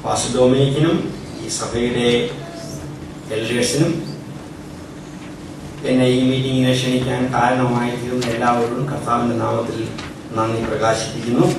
Pastor ഡൊമിനിക്കിനും ഈ സഭയുടെ എൽഡേഴ്സിനും എന്നെ ഈ മീറ്റിങ്ങിനെ ക്ഷണിക്കാൻ കാരണമായി തീർന്ന എല്ലാവരോടും കർത്താവിൻ്റെ നാമത്തിൽ നന്ദി പ്രകാശിപ്പിക്കുന്നു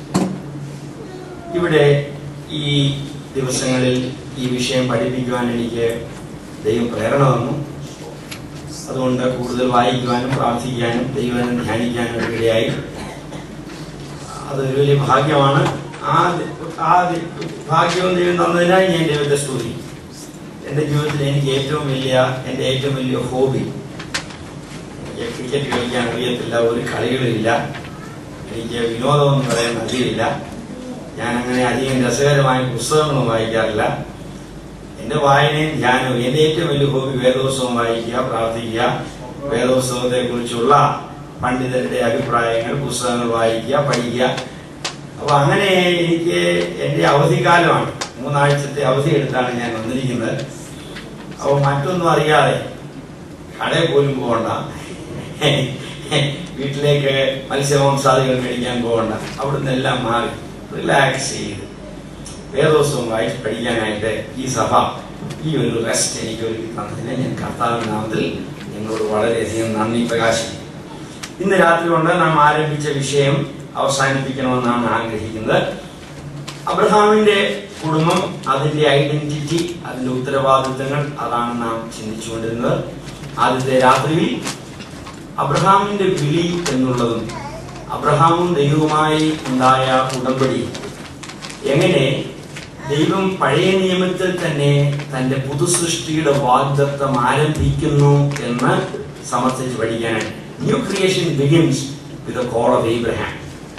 ഇവിടെ ഈ ദിവസങ്ങളിൽ ഈ വിഷയം പഠിപ്പിക്കുവാൻ എനിക്ക് ദൈവം പ്രേരണ തന്നു അതുകൊണ്ട് കൂടുതൽ വായിക്കുവാനും പ്രാർത്ഥിക്കാനും ദൈവം ധ്യാനിക്കാനും ഒക്കെ ഇടയായി അതൊരു വലിയ ഭാഗ്യമാണ് ആ ആ ഭാഗ്യവും ദൈവം തന്നതിനായി ഞാൻ ദൈവത്തെ സ്തുതി എൻ്റെ ജീവിതത്തിൽ എനിക്ക് ഏറ്റവും വലിയ എൻ്റെ ഏറ്റവും വലിയ ഹോബി എനിക്ക് ക്രിക്കറ്റ് കളിക്കാൻ അറിയത്തില്ല ഒരു കളികളില്ല എനിക്ക് വിനോദമൊന്നും പറയാൻ അറിയില്ല ഞാൻ അങ്ങനെ അധികം രസകരമായ പുസ്തകങ്ങളൊന്നും വായിക്കാറില്ല എൻ്റെ വായനയും ധ്യാനവും എൻ്റെ ഏറ്റവും വലിയ ഹോബി വേദോത്സവം വായിക്കുക പ്രാർത്ഥിക്കുക വേദോത്സവത്തെ കുറിച്ചുള്ള പണ്ഡിതരുടെ അഭിപ്രായങ്ങൾ പുസ്തകങ്ങൾ വായിക്കുക പഠിക്കുക അപ്പൊ അങ്ങനെ എനിക്ക് എൻ്റെ അവധിക്കാലമാണ് മൂന്നാഴ്ചത്തെ അവധി എടുത്താണ് ഞാൻ വന്നിരിക്കുന്നത് അപ്പോൾ മറ്റൊന്നും അറിയാതെ കടയിൽ പോലും പോകണ്ട വീട്ടിലേക്ക് മത്സ്യമാംസാദികൾ മേടിക്കാൻ പോകണ്ട അവിടുന്ന് എല്ലാം മാറി റിലാക്സ് ചെയ്ത് വേദോത്സവം വായിച്ച് പഠിക്കാനായിട്ട് ഈ സഭ ഈ ഒരു റെസ്റ്റ് എനിക്ക് ഒരുക്കി തന്നതിന് ഞാൻ കർത്താവിന്റെ നാമത്തിൽ നിങ്ങളോട് വളരെയധികം നന്ദി പ്രകാശിക്കുന്നു ഇന്ന് രാത്രി കൊണ്ട് നാം ആരംഭിച്ച വിഷയം അവസാനിപ്പിക്കണമെന്നാണ് ആഗ്രഹിക്കുന്നത് അബ്രഹാമിന്റെ കുടുംബം അതിന്റെ ഐഡന്റിറ്റി അതിന്റെ ഉത്തരവാദിത്തങ്ങൾ അതാണ് നാം ചിന്തിച്ചുകൊണ്ടിരുന്നത് ആദ്യത്തെ രാത്രിയിൽ അബ്രഹാമിന്റെ വിളി എന്നുള്ളതും അബ്രഹാമും ദൈവവുമായി ഉണ്ടായ ഉടമ്പടി എങ്ങനെ ദൈവം പഴയ നിയമത്തിൽ തന്നെ തന്റെ പുതുസൃഷ്ടിയുടെ വാഗ്ദത്വം ആരംഭിക്കുന്നു എന്ന് സമർത്ഥിച്ച് പഠിക്കാനാണ് new creation begins with call of Abraham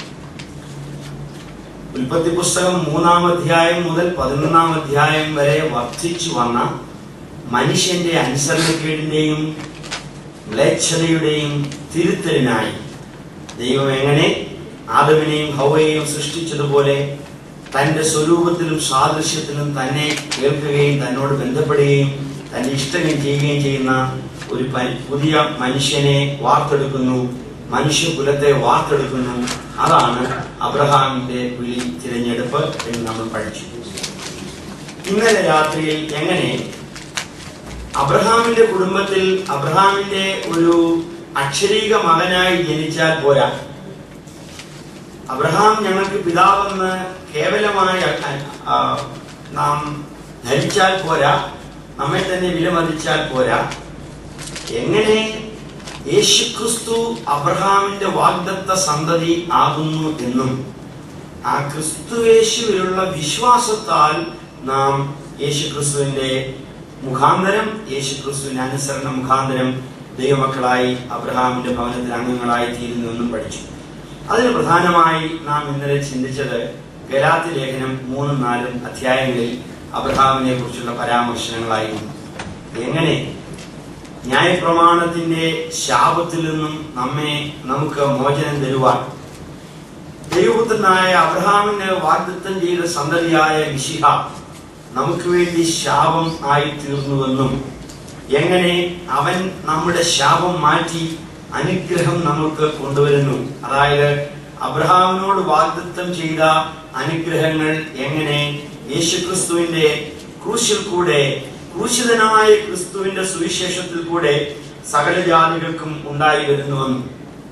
ഉൽപ്പത്തി പുസ്തകം മൂന്നാം അധ്യായം മുതൽ പതിനൊന്നാം അധ്യായം വരെ വർദ്ധിച്ചു വന്ന മനുഷ്യന്റെ അനുസരണക്കേടിന്റെയും മ്ലേച്ഛതയുടെയും തിരുത്തലിനായി ദൈവം എങ്ങനെ ആദവിനെയും ഹൗവയെയും സൃഷ്ടിച്ചതുപോലെ തന്റെ സ്വരൂപത്തിലും സാദൃശ്യത്തിലും തന്നെ കേൾക്കുകയും തന്നോട് ബന്ധപ്പെടുകയും തന്റെ ഇഷ്ടങ്ങൾ ചെയ്യുകയും ചെയ്യുന്ന ഒരു പരി- പുതിയ മനുഷ്യനെ വാർത്തെടുക്കുന്നു മനുഷ്യകുലത്തെ വാർത്തെടുക്കുന്നു അതാണ് അബ്രഹാമിന്റെ വിളി തിരഞ്ഞെടുപ്പ് എന്ന് നമ്മൾ പഠിച്ചു ഇന്നലെ രാത്രിയിൽ എങ്ങനെ അബ്രഹാമിന്റെ കുടുംബത്തിൽ അബ്രഹാമിന്റെ ഒരു അക്ഷരീക മകനായി ജനിച്ചാൽ പോരാ അബ്രഹാം ഞങ്ങൾക്ക് പിതാവെന്ന് കേവലമായി അ- ആ, നാം ധരിച്ചാൽ പോരാ നമ്മെ തന്നെ വിലമതിച്ചാൽ പോരാ എങ്ങനെ യേശുക്രിസ്തു അബ്രഹാമിന്റെ വാഗ്ദത്ത സന്തതി ആകുന്നു എന്നും ആ ക്രിസ്തുവേശുവിലുള്ള വിശ്വാസത്താൽ നാം യേശുക്രിസ്തുവിന്റെ മുഖാന്തരം യേശുക്രിസ്തുവിന്റെ അനുസരണ മുഖാന്തരം ദൈവമക്കളായി അബ്രഹാമിന്റെ ഭവനത്തിൽ അംഗങ്ങളായി തീരുന്നു എന്നും പഠിച്ചു അതിന് പ്രധാനമായി നാം ഇന്നലെ ചിന്തിച്ചത് ഗലാത്തി ലേഖനം മൂന്നും നാലും അധ്യായങ്ങളിൽ അബ്രഹാമിനെ കുറിച്ചുള്ള പരാമർശനങ്ങളായിരുന്നു എങ്ങനെ ന്യായപ്രമാണത്തിന്റെ ശാപത്തിൽ നിന്നും നമ്മെ നമുക്ക് മോചനം തരുവാൻ ദൈവപുത്രനായ അബ്രഹാമിന് വാഗ്ദത്തം ചെയ്ത സന്തതിയായ മിശിഹ നമുക്ക് വേണ്ടി ശാപം ആയി തീർന്നുവെന്നും എങ്ങനെ അവൻ നമ്മുടെ ശാപം മാറ്റി അനുഗ്രഹം നമുക്ക് കൊണ്ടുവരുന്നു അതായത് അബ്രഹാമിനോട് വാഗ്ദത്തം ചെയ്ത അനുഗ്രഹങ്ങൾ എങ്ങനെ യേശുക്രിസ്തുവിന്റെ ക്രൂശിൽ കൂടെ ക്രൂശിതനായ ക്രിസ്തുവിന്റെ സുവിശേഷത്തിൽ കൂടെ സകല ജാതികൾക്കും ഉണ്ടായി വരുന്നുവെന്നും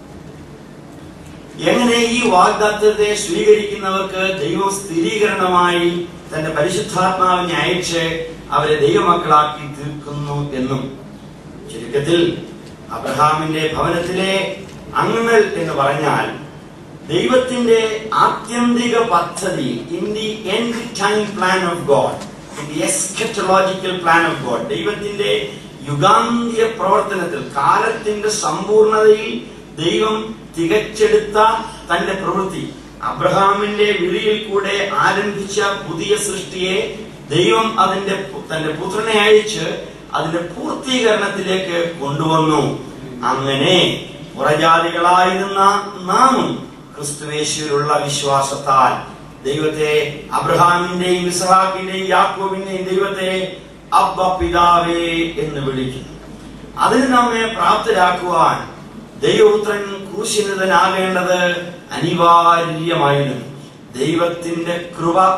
എങ്ങനെ ഈ വാഗ്ദാത്തത്തെ സ്വീകരിക്കുന്നവർക്ക് ദൈവം സ്ഥിരീകരണമായി തന്റെ പരിശുദ്ധാത്മാവിനെ അയച്ച് അവരെ ദൈവമക്കളാക്കി തീർക്കുന്നു എന്നും ചുരുക്കത്തിൽ അബ്രഹാമിന്റെ ഭവനത്തിലെ അംഗങ്ങൾ എന്ന് പറഞ്ഞാൽ ദൈവത്തിന്റെ ആത്യന്തിക പദ്ധതി in the end time plan of God in the eschatological plan of God ദൈവത്തിന്റെ യുഗാന്ത്യ പ്രവർത്തനത്തിൽ കാലത്തിന്റെ സമ്പൂർണതയിൽ ദൈവം തികച്ചെടുത്ത തന്റെ പ്രവൃത്തി അബ്രഹാമിന്റെ വിളിയിൽ കൂടെ ആരംഭിച്ച പുതിയ സൃഷ്ടിയെ ദൈവം അതിന്റെ പു- തന്റെ പുത്രനെ അയച്ച് അതിന്റെ പൂർത്തീകരണത്തിലേക്ക് കൊണ്ടുവന്നു അങ്ങനെ പുറജാതികളായിരുന്ന നാമും ക്രിസ്തുവേശുവിലുള്ള വിശ്വാസത്താൽ ദൈവത്തെ അബ്രഹാമിന്റെയും ഇസ്ഹാക്കിന്റെയും യാക്കോബിന്റെയും ദൈവത്തെ അബ്ബ പിതാവേ എന്ന് വിളിക്കുന്നു അതിന് നമ്മെ പ്രാപ്തരാക്കുവാൻ ദൈവപുത്രൻ ക്രൂശിതനാകേണ്ടത് അനിവാര്യമായിരുന്നു ദൈവത്തിന്റെ കൃപ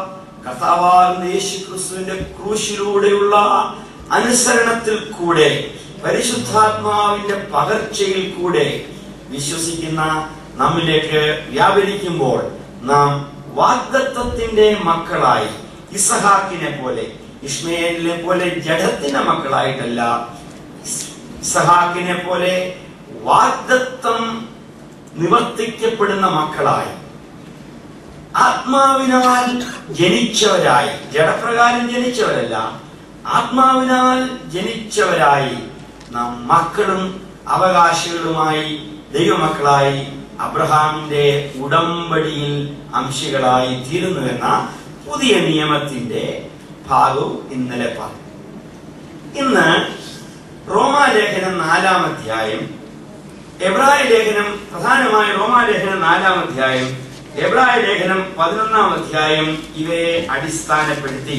കർത്താവാകുന്ന യേശു ക്രിസ്തുവിന്റെ ക്രൂശിലൂടെയുള്ള അനുസരണത്തിൽ കൂടെ പരിശുദ്ധാത്മാവിന്റെ പകർച്ചയിൽ കൂടെ വിശ്വസിക്കുന്ന നമ്മിലേക്ക് വ്യാപരിക്കുമ്പോൾ നാം വാഗ്ദത്വത്തിന്റെ മക്കളായി ഇസഹാക്കിനെ പോലെ ഇസ്മയേലിനെ പോലെ ജഡത്തിന്റെ മക്കളായിട്ടല്ല ഇസഹാക്കിനെ പോലെ വാഗ്ദത്വം നിവർത്തിക്കപ്പെടുന്ന മക്കളായി ആത്മാവിനാൽ ജനിച്ചവരായി ജഡപ്രകാരം ജനിച്ചവരല്ല ആത്മാവിനാൽ ജനിച്ചവരായി നാം മക്കളും അവകാശികളുമായി ദൈവമക്കളായി അബ്രഹാമിന്റെ ഉടമ്പടിയിൽ അംശികളായി തീരുന്നുവെന്ന പുതിയ നിയമത്തിന്റെ ഭാഗവും ഇന്നലെ പറഞ്ഞു ഇന്ന് റോമാലേഖനം നാലാം അധ്യായം എബ്രായ ലേഖനം പ്രധാനമായ റോമാലേഖനം നാലാം അധ്യായം എബ്രായ ലേഖനം പതിനൊന്നാം അധ്യായം ഇവയെ അടിസ്ഥാനപ്പെടുത്തി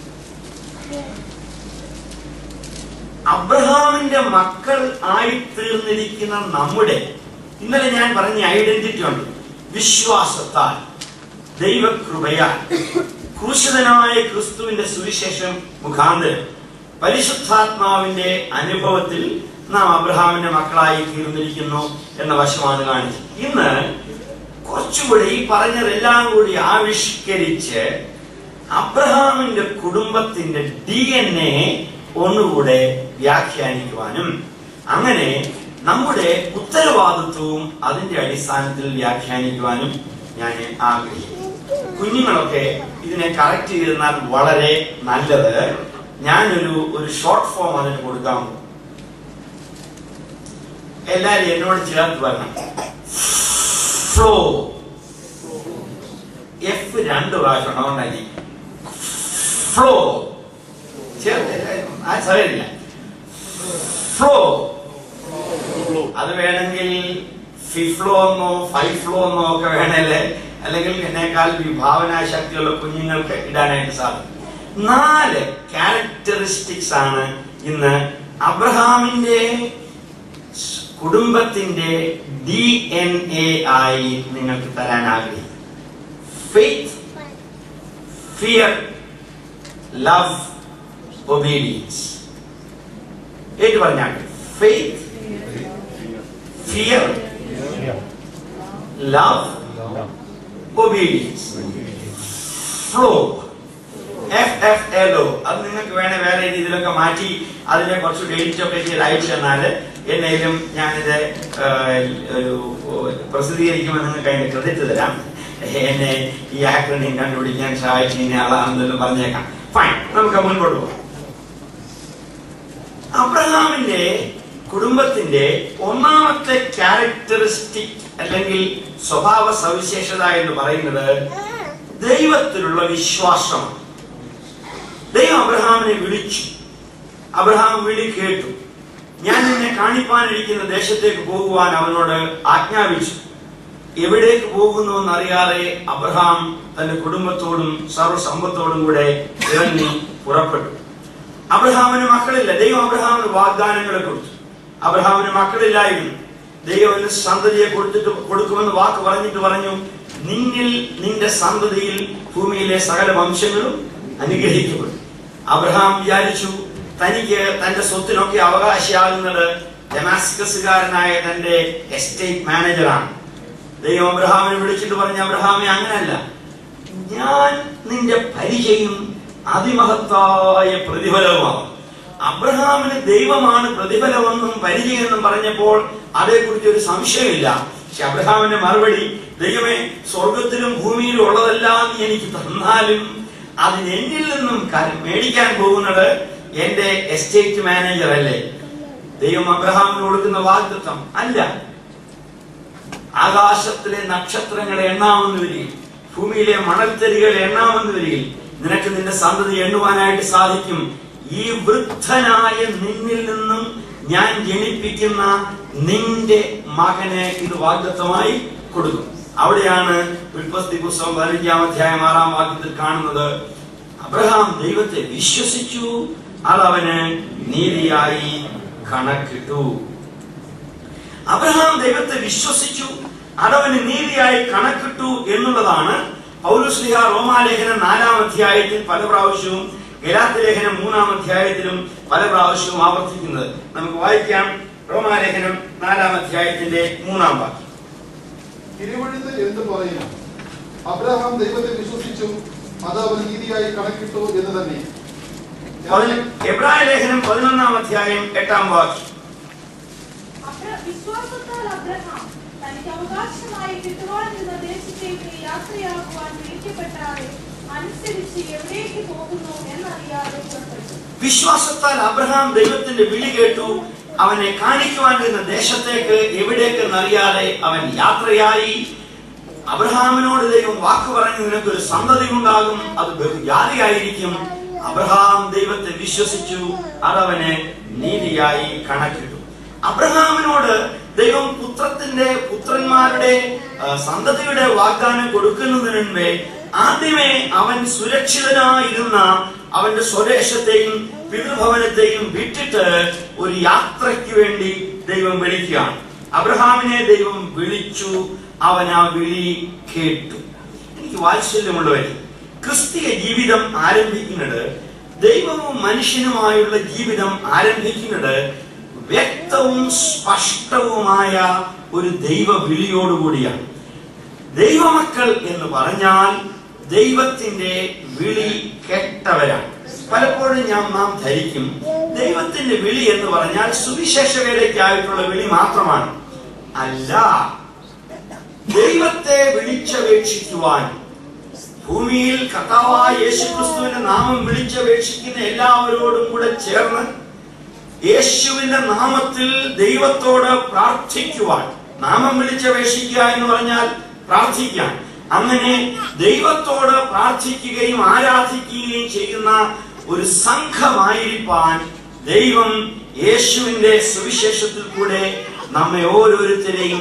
അബ്രഹാമിന്റെ മക്കൾ ആയിത്തീർന്നിരിക്കുന്ന നമ്മുടെ ഇന്നലെ ഞാൻ പറഞ്ഞ ഐഡന്റിറ്റി ഉണ്ട് വിശ്വാസത്താൽ ദൈവകൃപയാൽ ക്രൂശിതനായ ക്രിസ്തുവിന്റെ സുവിശേഷം മുഖാന്തരം പരിശുദ്ധാത്മാവിന്റെ അനുഭവത്തിൽ നാം അബ്രഹാമിന്റെ മക്കളായി തീർന്നിരിക്കുന്നു എന്ന വശമാണ് കാണിച്ചത് ഇന്ന് കുറച്ചുകൂടി ഈ പറഞ്ഞതെല്ലാം കൂടി ആവിഷ്കരിച്ച് അബ്രഹാമിന്റെ കുടുംബത്തിന്റെ ഡി എൻ എ ഒന്നുകൂടെ വ്യാഖ്യാനിക്കുവാനും അങ്ങനെ നമ്മുടെ ഉത്തരവാദിത്വവും അതിന്റെ അടിസ്ഥാനത്തിൽ വ്യാഖ്യാനിക്കുവാനും ഞാൻ ആഗ്രഹിക്കുന്നു കുഞ്ഞുങ്ങളൊക്കെ ഇതിനെ കറക്റ്റ് ചെയ്തിരുന്നാൽ വളരെ നല്ലത് ഞാനൊരു ഒരു ഷോർട്ട് ഫോം അതിന് കൊടുക്കാൻ പോകും എല്ലാരും എന്നോട് ചേർത്ത് വരണം ഫ്ലോ എഫ് രണ്ട് പ്രാവശ്യം ഉണ്ടാവുണ്ടായി ഫ്ലോ ചേർത്ത് ആ സാരമില്ല ഫ്ലോ അത് വേണമെങ്കിൽ ഫിഫ്ലോ എന്നോ ഫൈഫ്ലോ എന്നോ ഒക്കെ വേണമല്ലേ അല്ലെങ്കിൽ എന്നേക്കാൾ വിഭാവനാ ശക്തിയുള്ള കുഞ്ഞുങ്ങൾക്ക് ഇടാനായിട്ട് സാധിക്കും നാല് ക്യാരക്ടറിസ്റ്റിക്സ് ആണ് ഇന്ന് അബ്രഹാമിന്റെ കുടുംബത്തിന്റെ ഡി എൻ എ ആയി നിങ്ങൾക്ക് തരാൻ ആഗ്രഹിക്കും ഫെയ്ത്ത് ഫിയർ ലവ് ഒബീഡിയൻസ് ഏറ്റു പറഞ്ഞാൽ faith fear love obedience flow F F L O അത് നിങ്ങൾക്ക് വേണേ വേറെ രീതിയിലൊക്കെ മാറ്റി അതിനെ കുറച്ച് ഡേറ്റ് ഒക്കെ ചെയ്ത് അയച്ചു തന്നാല് എന്നേലും ഞാനിത് ഒരു പ്രസിദ്ധീകരിക്കുമ്പോൾ നിങ്ങൾക്ക് അതിന്റെ ക്രെഡിറ്റ് തരാം എന്നെ ഈ ആക്രമണം കണ്ടുപിടിക്കാൻ സഹായിച്ച ഇന്ന ആളാണെന്നെല്ലാം പറഞ്ഞേക്കാം ഫൈൻ നമുക്ക് മുൻപോട്ട് പോകാം അബ്രഹാമിന്റെ കുടുംബത്തിന്റെ ഒന്നാമത്തെ ക്യാരക്ടറിസ്റ്റിക് അല്ലെങ്കിൽ സ്വഭാവ സവിശേഷത എന്ന് പറയുന്നത് ദൈവത്തിലുള്ള വിശ്വാസമാണ് ദൈവം അബ്രഹാമിനെ വിളിച്ചു അബ്രഹാം വിളി കേട്ടു ഞാൻ നിന്നെ കാണിപ്പാനിരിക്കുന്ന ദേശത്തേക്ക് പോകുവാൻ അവനോട് ആജ്ഞാപിച്ചു എവിടേക്ക് പോകുന്നു എന്നറിയാതെ അബ്രഹാം തന്റെ കുടുംബത്തോടും സർവ്വസമ്പത്തോടും കൂടെ ഇറങ്ങി പുറപ്പെട്ടു അബ്രഹാമിന് മക്കളില്ല ദൈവം അബ്രഹാമിന് വാഗ്ദാനങ്ങളെ കൊടുത്തു അബ്രഹാമിന് മക്കളില്ലായിരുന്നു ദൈവം അവന് സന്തതിയെ കൊടുത്തിട്ട് കൊടുക്കുമെന്ന് വാക്ക് പറഞ്ഞിട്ട് പറഞ്ഞു നിന്നിൽ നിന്റെ സന്തതിയിൽ ഭൂമിയിലെ സകല വംശങ്ങളും അനുഗ്രഹിക്കപ്പെടും അബ്രഹാം വിചാരിച്ചു തനിക്ക് തന്റെ സ്വത്തിനൊക്കെ അവകാശിയാകുന്നത് ഡെമാസ്കസുകാരനായ തന്റെ എസ്റ്റേറ്റ് മാനേജറാണ് ദൈവം അബ്രഹാമിനെ വിളിച്ചിട്ട് പറഞ്ഞു അബ്രഹാമെ അങ്ങനല്ല ഞാൻ നിന്റെ പരിചയം അതിമഹത്തായ പ്രതിഫലവുമാണ് അബ്രഹാമിന് ദൈവമാണ് പ്രതിഫലമെന്നും പരിചയമെന്നും പറഞ്ഞപ്പോൾ അതേക്കുറിച്ച് ഒരു സംശയമില്ല പക്ഷെ അബ്രഹാമിന്റെ മറുപടി ദൈവമേ സ്വർഗത്തിലും ഭൂമിയിലും ഉള്ളതെല്ലാം നീ എനിക്ക് തന്നാലും അതിന് എന്നിൽ നിന്നും ക- മേടിക്കാൻ പോകുന്നത് എന്റെ എസ്റ്റേറ്റ് മാനേജർ അല്ലേ ദൈവം അബ്രഹാമിന് കൊടുക്കുന്ന വാഗ്ദത്വം അല്ല ആകാശത്തിലെ നക്ഷത്രങ്ങളെ എണ്ണാമെന്ന് വരികയും ഭൂമിയിലെ മണൽത്തരികൾ എണ്ണാമെന്ന് വരികയും നിനക്ക് നിന്റെ സന്തതി എണ്ണുവാനായിട്ട് സാധിക്കും ഈ വൃദ്ധനായ നിന്നിൽ നിന്നും ഞാൻ ജനിപ്പിക്കുന്ന നിന്റെ മകന് ഇത് വാഗ്ദത്തമായി കൊടുക്കും അവിടെയാണ് ഉൽപ്പത്തി പുസ്തകം പതിനഞ്ചാം അധ്യായം ആറാം വാക്യത്തിൽ കാണുന്നത് അബ്രഹാം ദൈവത്തെ വിശ്വസിച്ചു അതവന് നീതിയായി കണക്കിട്ടു അബ്രഹാം ദൈവത്തെ വിശ്വസിച്ചു അതവന് നീതിയായി കണക്കിട്ടു എന്നുള്ളതാണ് പൗലുസ്ലിഹ റോമാലേഖനം നാലാം അധ്യായത്തിൽ പല പ്രാവശ്യവും ഗലാത്ത് ലേഖനം മൂന്നാം അധ്യായത്തിലും പല പ്രാവശ്യവും ആവർത്തിക്കുന്നത് നമുക്ക് വായിക്കാം റോമാലേഖനം നാലാം അധ്യായത്തിന്റെ മൂന്നാം വാക്യം തിരുവഴുത്ത് എന്ത് പറയുന്നു അബ്രഹാം ദൈവത്തെ വിശ്വസിച്ചു അത് അവൻ നീതിയായി കണക്കിട്ടു എന്ന് തന്നെ പതിന- എബ്രായ ലേഖനം പതിനൊന്നാം അധ്യായം എട്ടാം വാക്യം അബ്ര- വിശ്വാസത്താൽ അബ്രഹാം തനിക്ക് അവകാശമായി കിട്ടുവാനിരുന്ന ദേശത്തേക്ക് യാത്രയാകുവാൻ വിളിക്കപ്പെട്ടാറെ അനുസരിച്ച് എവിടേക്ക് പോകുന്നു എന്നറിയാതെ പുറപ്പെട്ടു വിശ്വാസത്താൽ അബ്രഹാം ദൈവത്തിന്റെ വിളി കേട്ടു അവനെ കാണിക്കുവാനിരുന്ന ദേശത്തേക്ക് എവിടേക്കെന്നറിയാതെ അവൻ യാത്രയായി അബ്രഹാമിനോട് ദൈവം വാക്ക് പറഞ്ഞു നിനക്കൊരു സന്തതി ഉണ്ടാകും അത് ബഹുജാതിയായിരിക്കും അബ്രഹാം ദൈവത്തെ വിശ്വസിച്ചു അതവനെ നീതിയായി കണക്കിട്ടു അബ്രഹാമിനോട് ദൈവം പുത്രത്തിന്റെ പുത്രന്മാരുടെ ആ, സന്തതിയുടെ വാഗ്ദാനം കൊടുക്കുന്നതിന് മുൻപേ ആദ്യമേ അവൻ സുരക്ഷിതനായിരുന്ന അവന്റെ സ്വദേശത്തെയും പിതൃഭവനത്തെയും വിട്ടിട്ട് ഒരു യാത്രയ്ക്ക് വേണ്ടി ദൈവം വിളിക്കുകയാണ് അബ്രഹാമിനെ ദൈവം വിളിച്ചു അവൻ ആ വിളി കേട്ടു എനിക്ക് വാത്സല്യമുള്ളവരെ ക്രിസ്തീയ ജീവിതം ആരംഭിക്കുന്നത് ദൈവവും മനുഷ്യനുമായുള്ള ജീവിതം ആരംഭിക്കുന്നത് വ്യക്തവും സ്പഷ്ടവുമായ ഒരു ദൈവ വിളിയോടുകൂടിയാണ് ദൈവമക്കൾ എന്ന് പറഞ്ഞാൽ ദൈവത്തിന്റെ വിളി കേട്ടവരാണ് പലപ്പോഴും ഞാൻ നാം ധരിക്കും ദൈവത്തിന്റെ വിളി എന്ന് പറഞ്ഞാൽ സുവിശേഷ വേലയ്ക്കായിട്ടുള്ള വിളി മാത്രമാണ് അല്ല ദൈവത്തെ വിളിച്ചപേക്ഷിക്കുവാൻ ഭൂമിയിൽ കർത്താവായ യേശുക്രിസ്തുവിന്റെ നാമം വിളിച്ചപേക്ഷിക്കുന്ന എല്ലാവരോടും കൂടെ ചേർന്ന് യേശുവിന്റെ നാമത്തിൽ ദൈവത്തോട് പ്രാർത്ഥിക്കുവാൻ നാമം വിളിച്ചപേക്ഷിക്കുക എന്ന് പറഞ്ഞാൽ പ്രാർത്ഥിക്കാൻ അങ്ങനെ ദൈവത്തോട് പ്രാർത്ഥിക്കുകയും ആരാധിക്കുകയും ചെയ്യുന്ന ഒരു സംഘമായിരിക്കാൻ ദൈവം യേശുവിന്റെ സുവിശേഷത്തിൽ കൂടെ നമ്മെ ഓരോരുത്തരെയും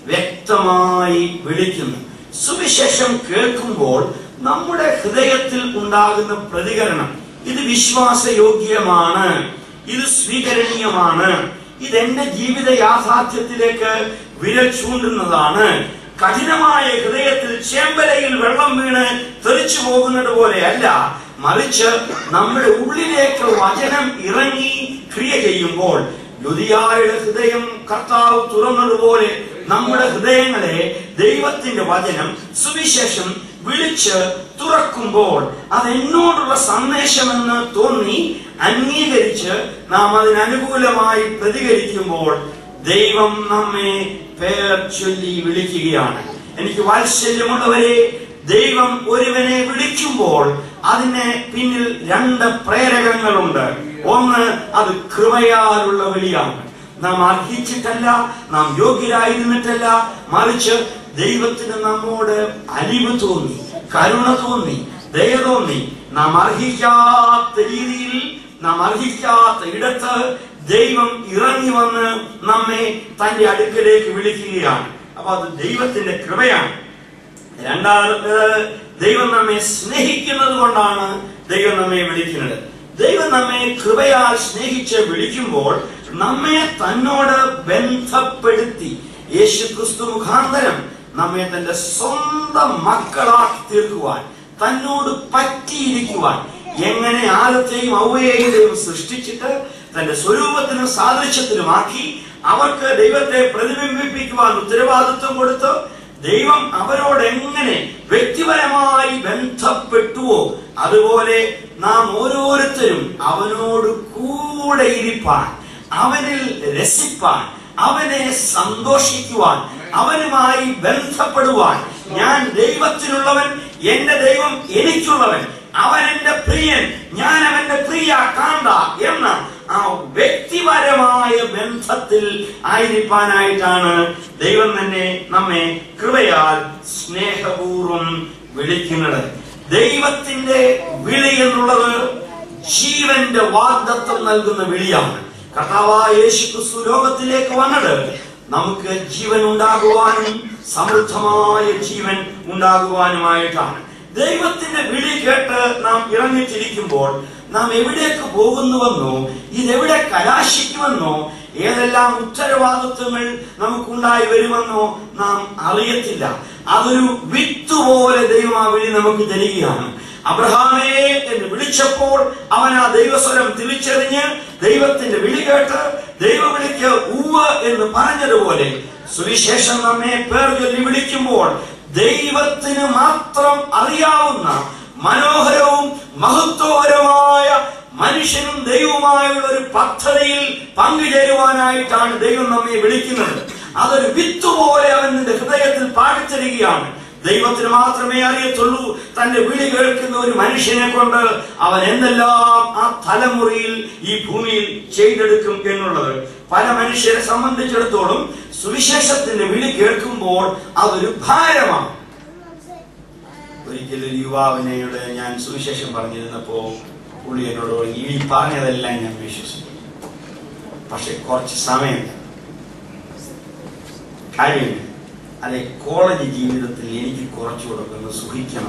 വ്യക്തമായി വിളിക്കുന്നു സുവിശേഷം കേൾക്കുമ്പോൾ നമ്മുടെ ഹൃദയത്തിൽ ഉണ്ടാകുന്ന പ്രതികരണം ഇത് വിശ്വാസയോഗ്യമാണ് ഇത് സ്വീകരണീയമാണ് ഇത് എന്റെ ജീവിത യാഥാർത്ഥ്യത്തിലേക്ക് വിരൽ ചൂണ്ടുന്നതാണ് കഠിനമായ ഹൃദയത്തിൽ ചേമ്പലയിൽ വെള്ളം വീണ് തെറിച്ചു പോകുന്നത് പോലെയല്ല മറിച്ച് നമ്മുടെ ഉള്ളിലേക്ക് വചനം ഇറങ്ങി ക്രിയ ചെയ്യുമ്പോൾ ലുതിയായുടെ ഹൃദയം കർത്താവ് തുറന്നതുപോലെ നമ്മുടെ ഹൃദയങ്ങളെ ദൈവത്തിന്റെ വചനം സുവിശേഷം വിളിച്ച് തുറക്കുമ്പോൾ അത് എന്നോടുള്ള സന്ദേശമെന്ന് തോന്നി അംഗീകരിച്ച് നാം അതിനനുകൂലമായി പ്രതികരിക്കുമ്പോൾ ദൈവം നമ്മെ പേർ ചൊല്ലി വിളിക്കുകയാണ് എനിക്ക് വാത്സല്യമുള്ളവരെ ദൈവം ഒരുവനെ വിളിക്കുമ്പോൾ അതിന് പിന്നിൽ രണ്ട് പ്രേരകങ്ങളുണ്ട് ഒന്ന് അത് കൃപയാലുള്ള വിളിയാണ് നാം അർഹിച്ചിട്ടല്ല നാം യോഗ്യരായിരുന്നിട്ടല്ല മറിച്ച് ദൈവത്തിന് നമ്മോട് അലിവ് തോന്നി കരുണ തോന്നി ദയ തോന്നി നാം അർഹിക്കാത്ത രീതിയിൽ നാം അർഹിക്കാത്ത ഇടത്ത് ദൈവം ഇറങ്ങി വന്ന് നമ്മെ തന്റെ അടുക്കലേക്ക് വിളിക്കുകയാണ് അപ്പൊ അത് ദൈവത്തിന്റെ കൃപയാണ് രണ്ടാമത് ദൈവം നമ്മെ സ്നേഹിക്കുന്നത് കൊണ്ടാണ് ദൈവം നമ്മെ വിളിക്കുന്നത് ദൈവം നമ്മെ കൃപയാൽ സ്നേഹിച്ച് വിളിക്കുമ്പോൾ നമ്മെ തന്നോട് ബന്ധപ്പെടുത്തി യേശു ക്രിസ്തു മുഖാന്തരം നമ്മെ തന്റെ സ്വന്തം മക്കളാക്കി തീർക്കുവാൻ തന്നോട് പറ്റിയിരിക്കുവാൻ എങ്ങനെ ആലത്തെയും ഔവയെയും ദൈവം സൃഷ്ടിച്ചിട്ട് തന്റെ സ്വരൂപത്തിനും സാദൃശ്യത്തിനുമാക്കി അവർക്ക് ദൈവത്തെ പ്രതിബിംബിപ്പിക്കുവാൻ ഉത്തരവാദിത്വം കൊടുത്ത് ദൈവം അവരോട് എങ്ങനെ വ്യക്തിപരമായി ബന്ധപ്പെട്ടുവോ അതുപോലെ നാം ഓരോരുത്തരും അവനോട് കൂടെ ഇരിപ്പാൻ അവനിൽ രസിപ്പാൻ അവനെ സന്തോഷിക്കുവാൻ അവനുമായി ബന്ധപ്പെടുവാൻ ഞാൻ ദൈവത്തിനുള്ളവൻ എന്റെ ദൈവം എനിക്കുള്ളവൻ അവൻ എന്റെ പ്രിയൻ ഞാൻ അവന്റെ പ്രിയ കാണ്ട എന്ന ആ വ്യക്തിപരമായ ബന്ധത്തിൽ ആയിരിക്കാനായിട്ടാണ് ദൈവം തന്നെ നമ്മെ കൃപയാൽ സ്നേഹപൂർവം വിളിക്കുന്നത് ദൈവത്തിന്റെ വിളി എന്നുള്ളത് ജീവന്റെ വാഗ്ദത്വം നൽകുന്ന വിളിയാണ് കർത്താവായ യേശു ക്രിസ്തു ലോകത്തിലേക്ക് വന്നത് നമുക്ക് ജീവൻ ഉണ്ടാകുവാനും സമൃദ്ധമായ ജീവൻ ഉണ്ടാകുവാനുമായിട്ടാണ് ദൈവത്തിന്റെ വിളി കേട്ട് നാം ഇറങ്ങിത്തിരിക്കുമ്പോൾ നാം എവിടേക്ക് പോകുന്നുവെന്നോ ഇതെവിടെ കലാശിക്കുമെന്നോ ഏതെല്ലാം ഉത്തരവാദിത്വങ്ങൾ നമുക്കുണ്ടായി വരുമെന്നോ നാം അറിയത്തില്ല അതൊരു വിത്ത് പോലെ ദൈവം ആ വിളി നമുക്ക് തരികയാണ് അബ്രഹാമേ എന്ന് വിളിച്ചപ്പോൾ അവൻ ആ ദൈവസ്വരം തിരിച്ചറിഞ്ഞ് ദൈവത്തിന്റെ വിളി കേട്ട് ദൈവവിളിക്ക് ഉവ് എന്ന് പറഞ്ഞതുപോലെ സുവിശേഷം നമ്മെ പേർ ചൊല്ലി വിളിക്കുമ്പോൾ ദൈവത്തിന് മാത്രം അറിയാവുന്ന മനോഹരവും മഹത്വപരമായ മനുഷ്യനും ദൈവവുമായുള്ള ഒരു പദ്ധതിയിൽ പങ്കുചേരുവാനായിട്ടാണ് ദൈവം നമ്മെ വിളിക്കുന്നത് അതൊരു വിത്ത് പോലെ അവൻ നിന്റെ ഹൃദയത്തിൽ പാടിത്തരികയാണ് ദൈവത്തിന് മാത്രമേ അറിയത്തുള്ളൂ തന്റെ വിളി കേൾക്കുന്ന ഒരു മനുഷ്യനെ കൊണ്ട് അവൻ എന്തെല്ലാം ആ തലമുറയിൽ ഈ ഭൂമിയിൽ ചെയ്തെടുക്കും എന്നുള്ളത് പല മനുഷ്യരെ സംബന്ധിച്ചിടത്തോളം സുവിശേഷത്തിന്റെ വിളി കേൾക്കുമ്പോൾ അതൊരു ഭാരമാണ് ഒരിക്കലും ഒരു യുവാവിനെയോട് ഞാൻ സുവിശേഷം പറഞ്ഞിരുന്നപ്പോ പുള്ളി എന്നോട് പറഞ്ഞു, ഈ പറഞ്ഞതെല്ലാം ഞാൻ വിശ്വസിക്കും പക്ഷെ കുറച്ച് സമയം കാര്യം അതെ കോളേജ് ജീവിതത്തിൽ എനിക്ക് കുറച്ചുകൂടെ ഒന്ന് സുഖിക്കണം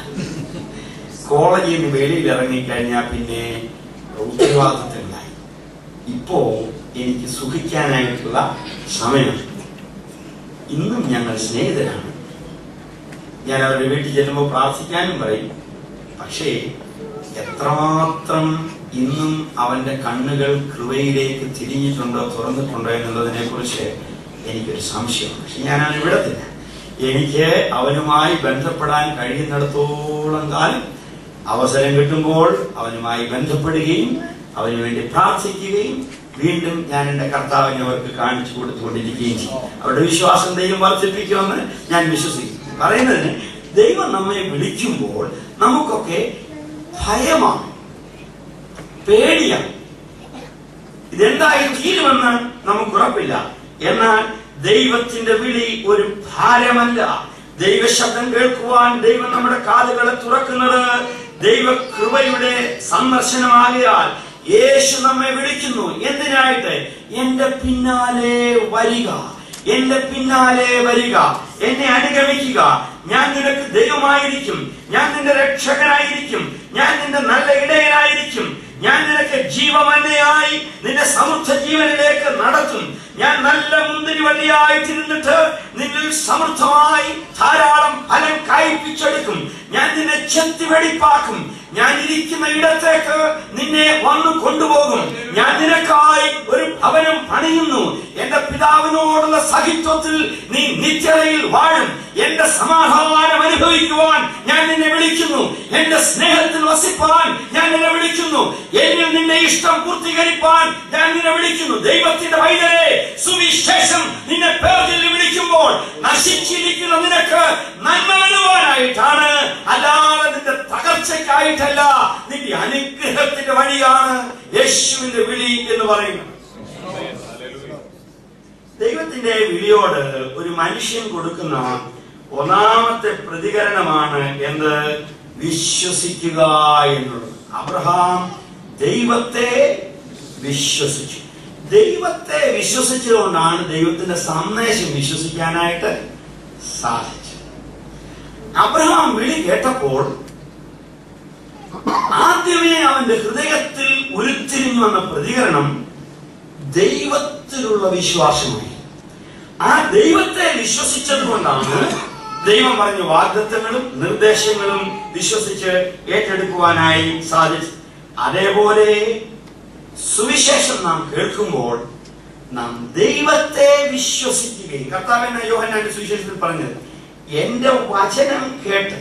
കോളേജിൽ നിന്ന് വെളിയിൽ ഇറങ്ങിക്കഴിഞ്ഞാൽ പിന്നെ ഉത്തരവാദിത്തങ്ങളായി ഇപ്പോ എനിക്ക് സുഖിക്കാനായിട്ടുള്ള സമയം ഇന്നും ഞങ്ങൾ സ്നേഹിതരാണ് ഞാൻ അവരുടെ വീട്ടിൽ ചെല്ലുമ്പോൾ പ്രാർത്ഥിക്കാനും പറയും പക്ഷേ എത്രമാത്രം ഇന്നും അവന്റെ കണ്ണുകൾ കൃപയിലേക്ക് തിരിഞ്ഞിട്ടുണ്ടോ തുറന്നിട്ടുണ്ടോ എന്നുള്ളതിനെ കുറിച്ച് എനിക്കൊരു സംശയമാണ് പക്ഷെ ഞാൻ അവനെ വിടത്തില്ല എനിക്ക് അവനുമായി ബന്ധപ്പെടാൻ കഴിയുന്നിടത്തോളം കാലം അവസരം കിട്ടുമ്പോൾ അവനുമായി ബന്ധപ്പെടുകയും അവന് വേണ്ടി പ്രാർത്ഥിക്കുകയും വീണ്ടും ഞാൻ എന്റെ കർത്താവിനെ അവർക്ക് കാണിച്ചു കൊടുത്തുകൊണ്ടിരിക്കുകയും ചെയ്യും അവരുടെ വിശ്വാസം ദൈവം വർദ്ധിപ്പിക്കുമെന്ന് ഞാൻ വിശ്വസിക്കുന്നു പറയുന്നതിന് ദൈവം നമ്മെ വിളിക്കുമ്പോൾ നമുക്കൊക്കെ ഭയമാണ് പേടിയാണ് ഇതെന്തായി തീരുമെന്ന് നമുക്ക് ഉറപ്പില്ല എന്നാൽ ദൈവത്തിന്റെ വിളി ഒരു ഭാരമല്ല ദൈവശബ്ദം കേൾക്കുവാൻ ദൈവം നമ്മുടെ കാതുകളെ തുറക്കുന്നത് ദൈവകൃപയുടെ സന്ദർശനമാകിയാൽ യേശു നമ്മെ വിളിക്കുന്നു എന്തിനായിട്ട് എന്റെ പിന്നാലെ വരിക എന്റെ പിന്നാലെ വരിക എന്നെ അനുഗമിക്കുക ഞാൻ നിനക്ക് ദൈവമായിരിക്കും ഞാൻ നിന്റെ രക്ഷകനായിരിക്കും ഞാൻ നിന്റെ നല്ല ഇടയനായിരിക്കും ഞാൻ നിനക്ക് ജീവമന്നയായി നിന്റെ സമൃദ്ധ ജീവനിലേക്ക് നടത്തും ഞാൻ നല്ല മുന്തിരി വള്ളിയായി തിരുന്നിട്ട് നിന്നിൽ സമൃദ്ധമായി ധാരാളം ഫലം കായ്പിച്ചെടുക്കും ഞാൻ നിന്നെ ചെത്തി വെടിപ്പാക്കും ഞാൻ ഇരിക്കുന്ന ഇടത്തേക്ക് നിന്നെ വന്നു കൊണ്ടുപോകും ഞാൻ നിനക്കായി ഒരു ഭവനം പണിയുന്നു എന്റെ പിതാവിനോടുള്ള സഹിത്വത്തിൽ നീ നിത്യതയിൽ വാഴും എന്റെ സമാധാനം അനുഭവിക്കുവാൻ ഞാൻ നിന്നെ വിളിക്കുന്നു എന്റെ സ്നേഹത്തിൽ വസിപ്പാൻ ഞാൻ നിന്നെ വിളിക്കുന്നു എന്നിൽ നിന്റെ ഇഷ്ടം പൂർത്തീകരിപ്പാൻ ഞാൻ നിന്നെ വിളിക്കുന്നു ദൈവത്തിന്റെ വൈദ്യരെ സുവിശേഷം നിന്നെ പേർചൊല്ലി വിളിക്കുമ്പോൾ നശിച്ചിരിക്കുന്ന നിനക്ക് നന്മ വരുവാനായിട്ടാണ് അല്ലാതെ നിന്റെ തകർച്ചയ്ക്കായിട്ടല്ല നിന്റെ അനുഗ്രഹത്തിന്റെ വഴിയാണ് യേശുവിന്റെ വിളി എന്ന് പറയുന്നത് ദൈവത്തിന്റെ വിളിയോട് ഒരു മനുഷ്യൻ കൊടുക്കുന്ന ഒന്നാമത്തെ പ്രതികരണമാണ് എന്ത് വിശ്വസിക്കുക എന്നുള്ളത് അബ്രഹാം ദൈവത്തെ വിശ്വസിച്ചു ദൈവത്തെ വിശ്വസിച്ചതുകൊണ്ടാണ് ദൈവത്തിന്റെ സന്ദേശം വിശ്വസിക്കാനായിട്ട് സാധിച്ചത് അബ്രഹാം വിളി കേട്ടപ്പോൾ ആദ്യമേ അവന്റെ ഹൃദയത്തിൽ ഉരുത്തിരിഞ്ഞു വന്ന പ്രതികരണം ദൈവത്തിലുള്ള വിശ്വാസമായി ആ ദൈവത്തെ വിശ്വസിച്ചത് കൊണ്ടാണ് ദൈവം പറഞ്ഞ വാഗ്ദത്തങ്ങളും നിർദ്ദേശങ്ങളും വിശ്വസിച്ച് ഏറ്റെടുക്കുവാനായി സാധിച്ചു അതേപോലെ സുവിശേഷം നാം കേൾക്കുമ്പോൾ നാം ദൈവത്തെ വിശ്വസിക്കുകയും കർത്താവ് എന്ന യോഹന്നാന്റെ സുവിശേഷത്തിൽ പറഞ്ഞത് എന്റെ വചനം കേട്ട്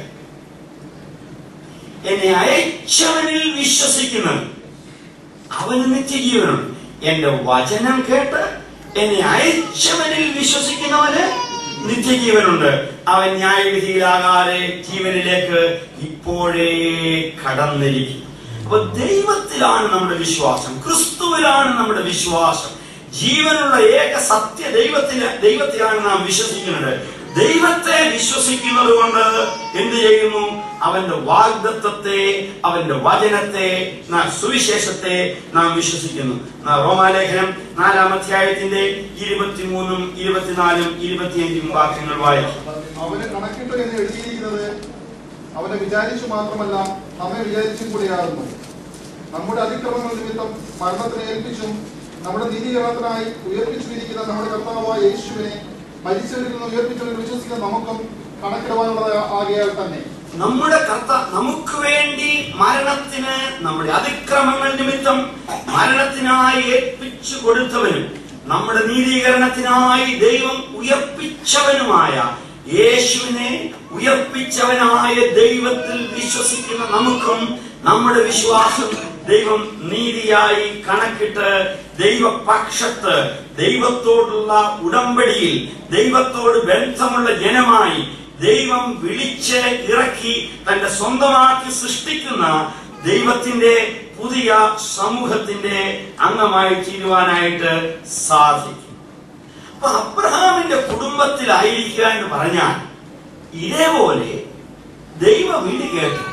എന്നെ അയച്ചവനിൽ വിശ്വസിക്കുന്നത് അവന് നിത്യജീവനുണ്ട് എന്റെ വചനം കേട്ട് എന്നെ അയച്ചവനിൽ വിശ്വസിക്കുന്നവന് നിത്യജീവനുണ്ട് അവൻ ന്യായവിധിയിലാകാതെ ജീവനിലേക്ക് ഇപ്പോഴേ കടന്നിരിക്കുന്നു അപ്പൊ ദൈവത്തിലാണ് നമ്മുടെ വിശ്വാസം ക്രിസ്തുവിലാണ് നമ്മുടെ വിശ്വാസം ജീവനുള്ള ഏക സത്യ ദൈവത്തിന് ദൈവത്തിലാണ് നാം വിശ്വസിക്കുന്നത് ദൈവത്തെ വിശ്വസിക്കുന്നത് കൊണ്ട് എന്ത് ചെയ്യുന്നു അവന്റെ വാഗ്ദത്വത്തെ അവന്റെ വചനത്തെ നാം സുവിശേഷത്തെ നാം വിശ്വസിക്കുന്നു നാം റോമാലേഖനം നാലാം അധ്യായത്തിന്റെ ഇരുപത്തിമൂന്നും ഇരുപത്തിനാലും ഇരുപത്തിയഞ്ചും വാക്യങ്ങൾ വായിക്കും അവന് കണക്കിട്ടു എന്ന് എഴുതിയിരിക്കുന്നത് അവനെ വിചാരിച്ചു മാത്രമല്ല നമ്മെ വിചാരിച്ചും കൂടിയാകുന്നു നമ്മുടെ അതിക്രമങ്ങൾ നിമിത്തം മരണത്തിന് ഏൽപ്പിച്ചും നമ്മുടെ നീതീകരണത്തിനായി ഉയർപ്പിച്ചിരിക്കുന്ന നമ്മുടെ കർത്താവായ യേശുവിനെ മരിച്ചവരിൽ നിന്ന് ഉയർപ്പിച്ചവരിൽ വിശ്വസിക്കുന്ന നമുക്കും കണക്കിടുവാനുള്ളത് ആകയാൽ തന്നെ നമ്മുടെ കർത്ത നമുക്ക് വേണ്ടി മരണത്തിന് നമ്മുടെ അതിക്രമങ്ങൾ നിമിത്തം മരണത്തിനായി ഏൽപ്പിച്ചു കൊടുത്തവനും നമ്മുടെ നീതീകരണത്തിനായി ദൈവം ഉയർപ്പിച്ചവനുമായ യേശുവിനെ ഉയർപ്പിച്ചവനായ ദൈവത്തിൽ വിശ്വസിക്കുന്ന നമുക്കും നമ്മുടെ വിശ്വാസം ദൈവം നീതിയായി കണക്കിട്ട് ദൈവപക്ഷത്ത് ദൈവത്തോടുള്ള ഉടമ്പടിയിൽ ദൈവത്തോട് ബന്ധമുള്ള ജനമായി ദൈവം വിളിച്ച് ഇറക്കി തന്റെ സ്വന്തമാക്കി സൃഷ്ടിക്കുന്ന ദൈവത്തിന്റെ പുതിയ സമൂഹത്തിന്റെ അംഗമായി തീരുവാനായിട്ട് സാധിക്കും അപ്പൊ അബ്രഹാമിന്റെ കുടുംബത്തിലായിരിക്കുക എന്ന് പറഞ്ഞാൽ ഇതേപോലെ ദൈവ വിളി കേട്ട്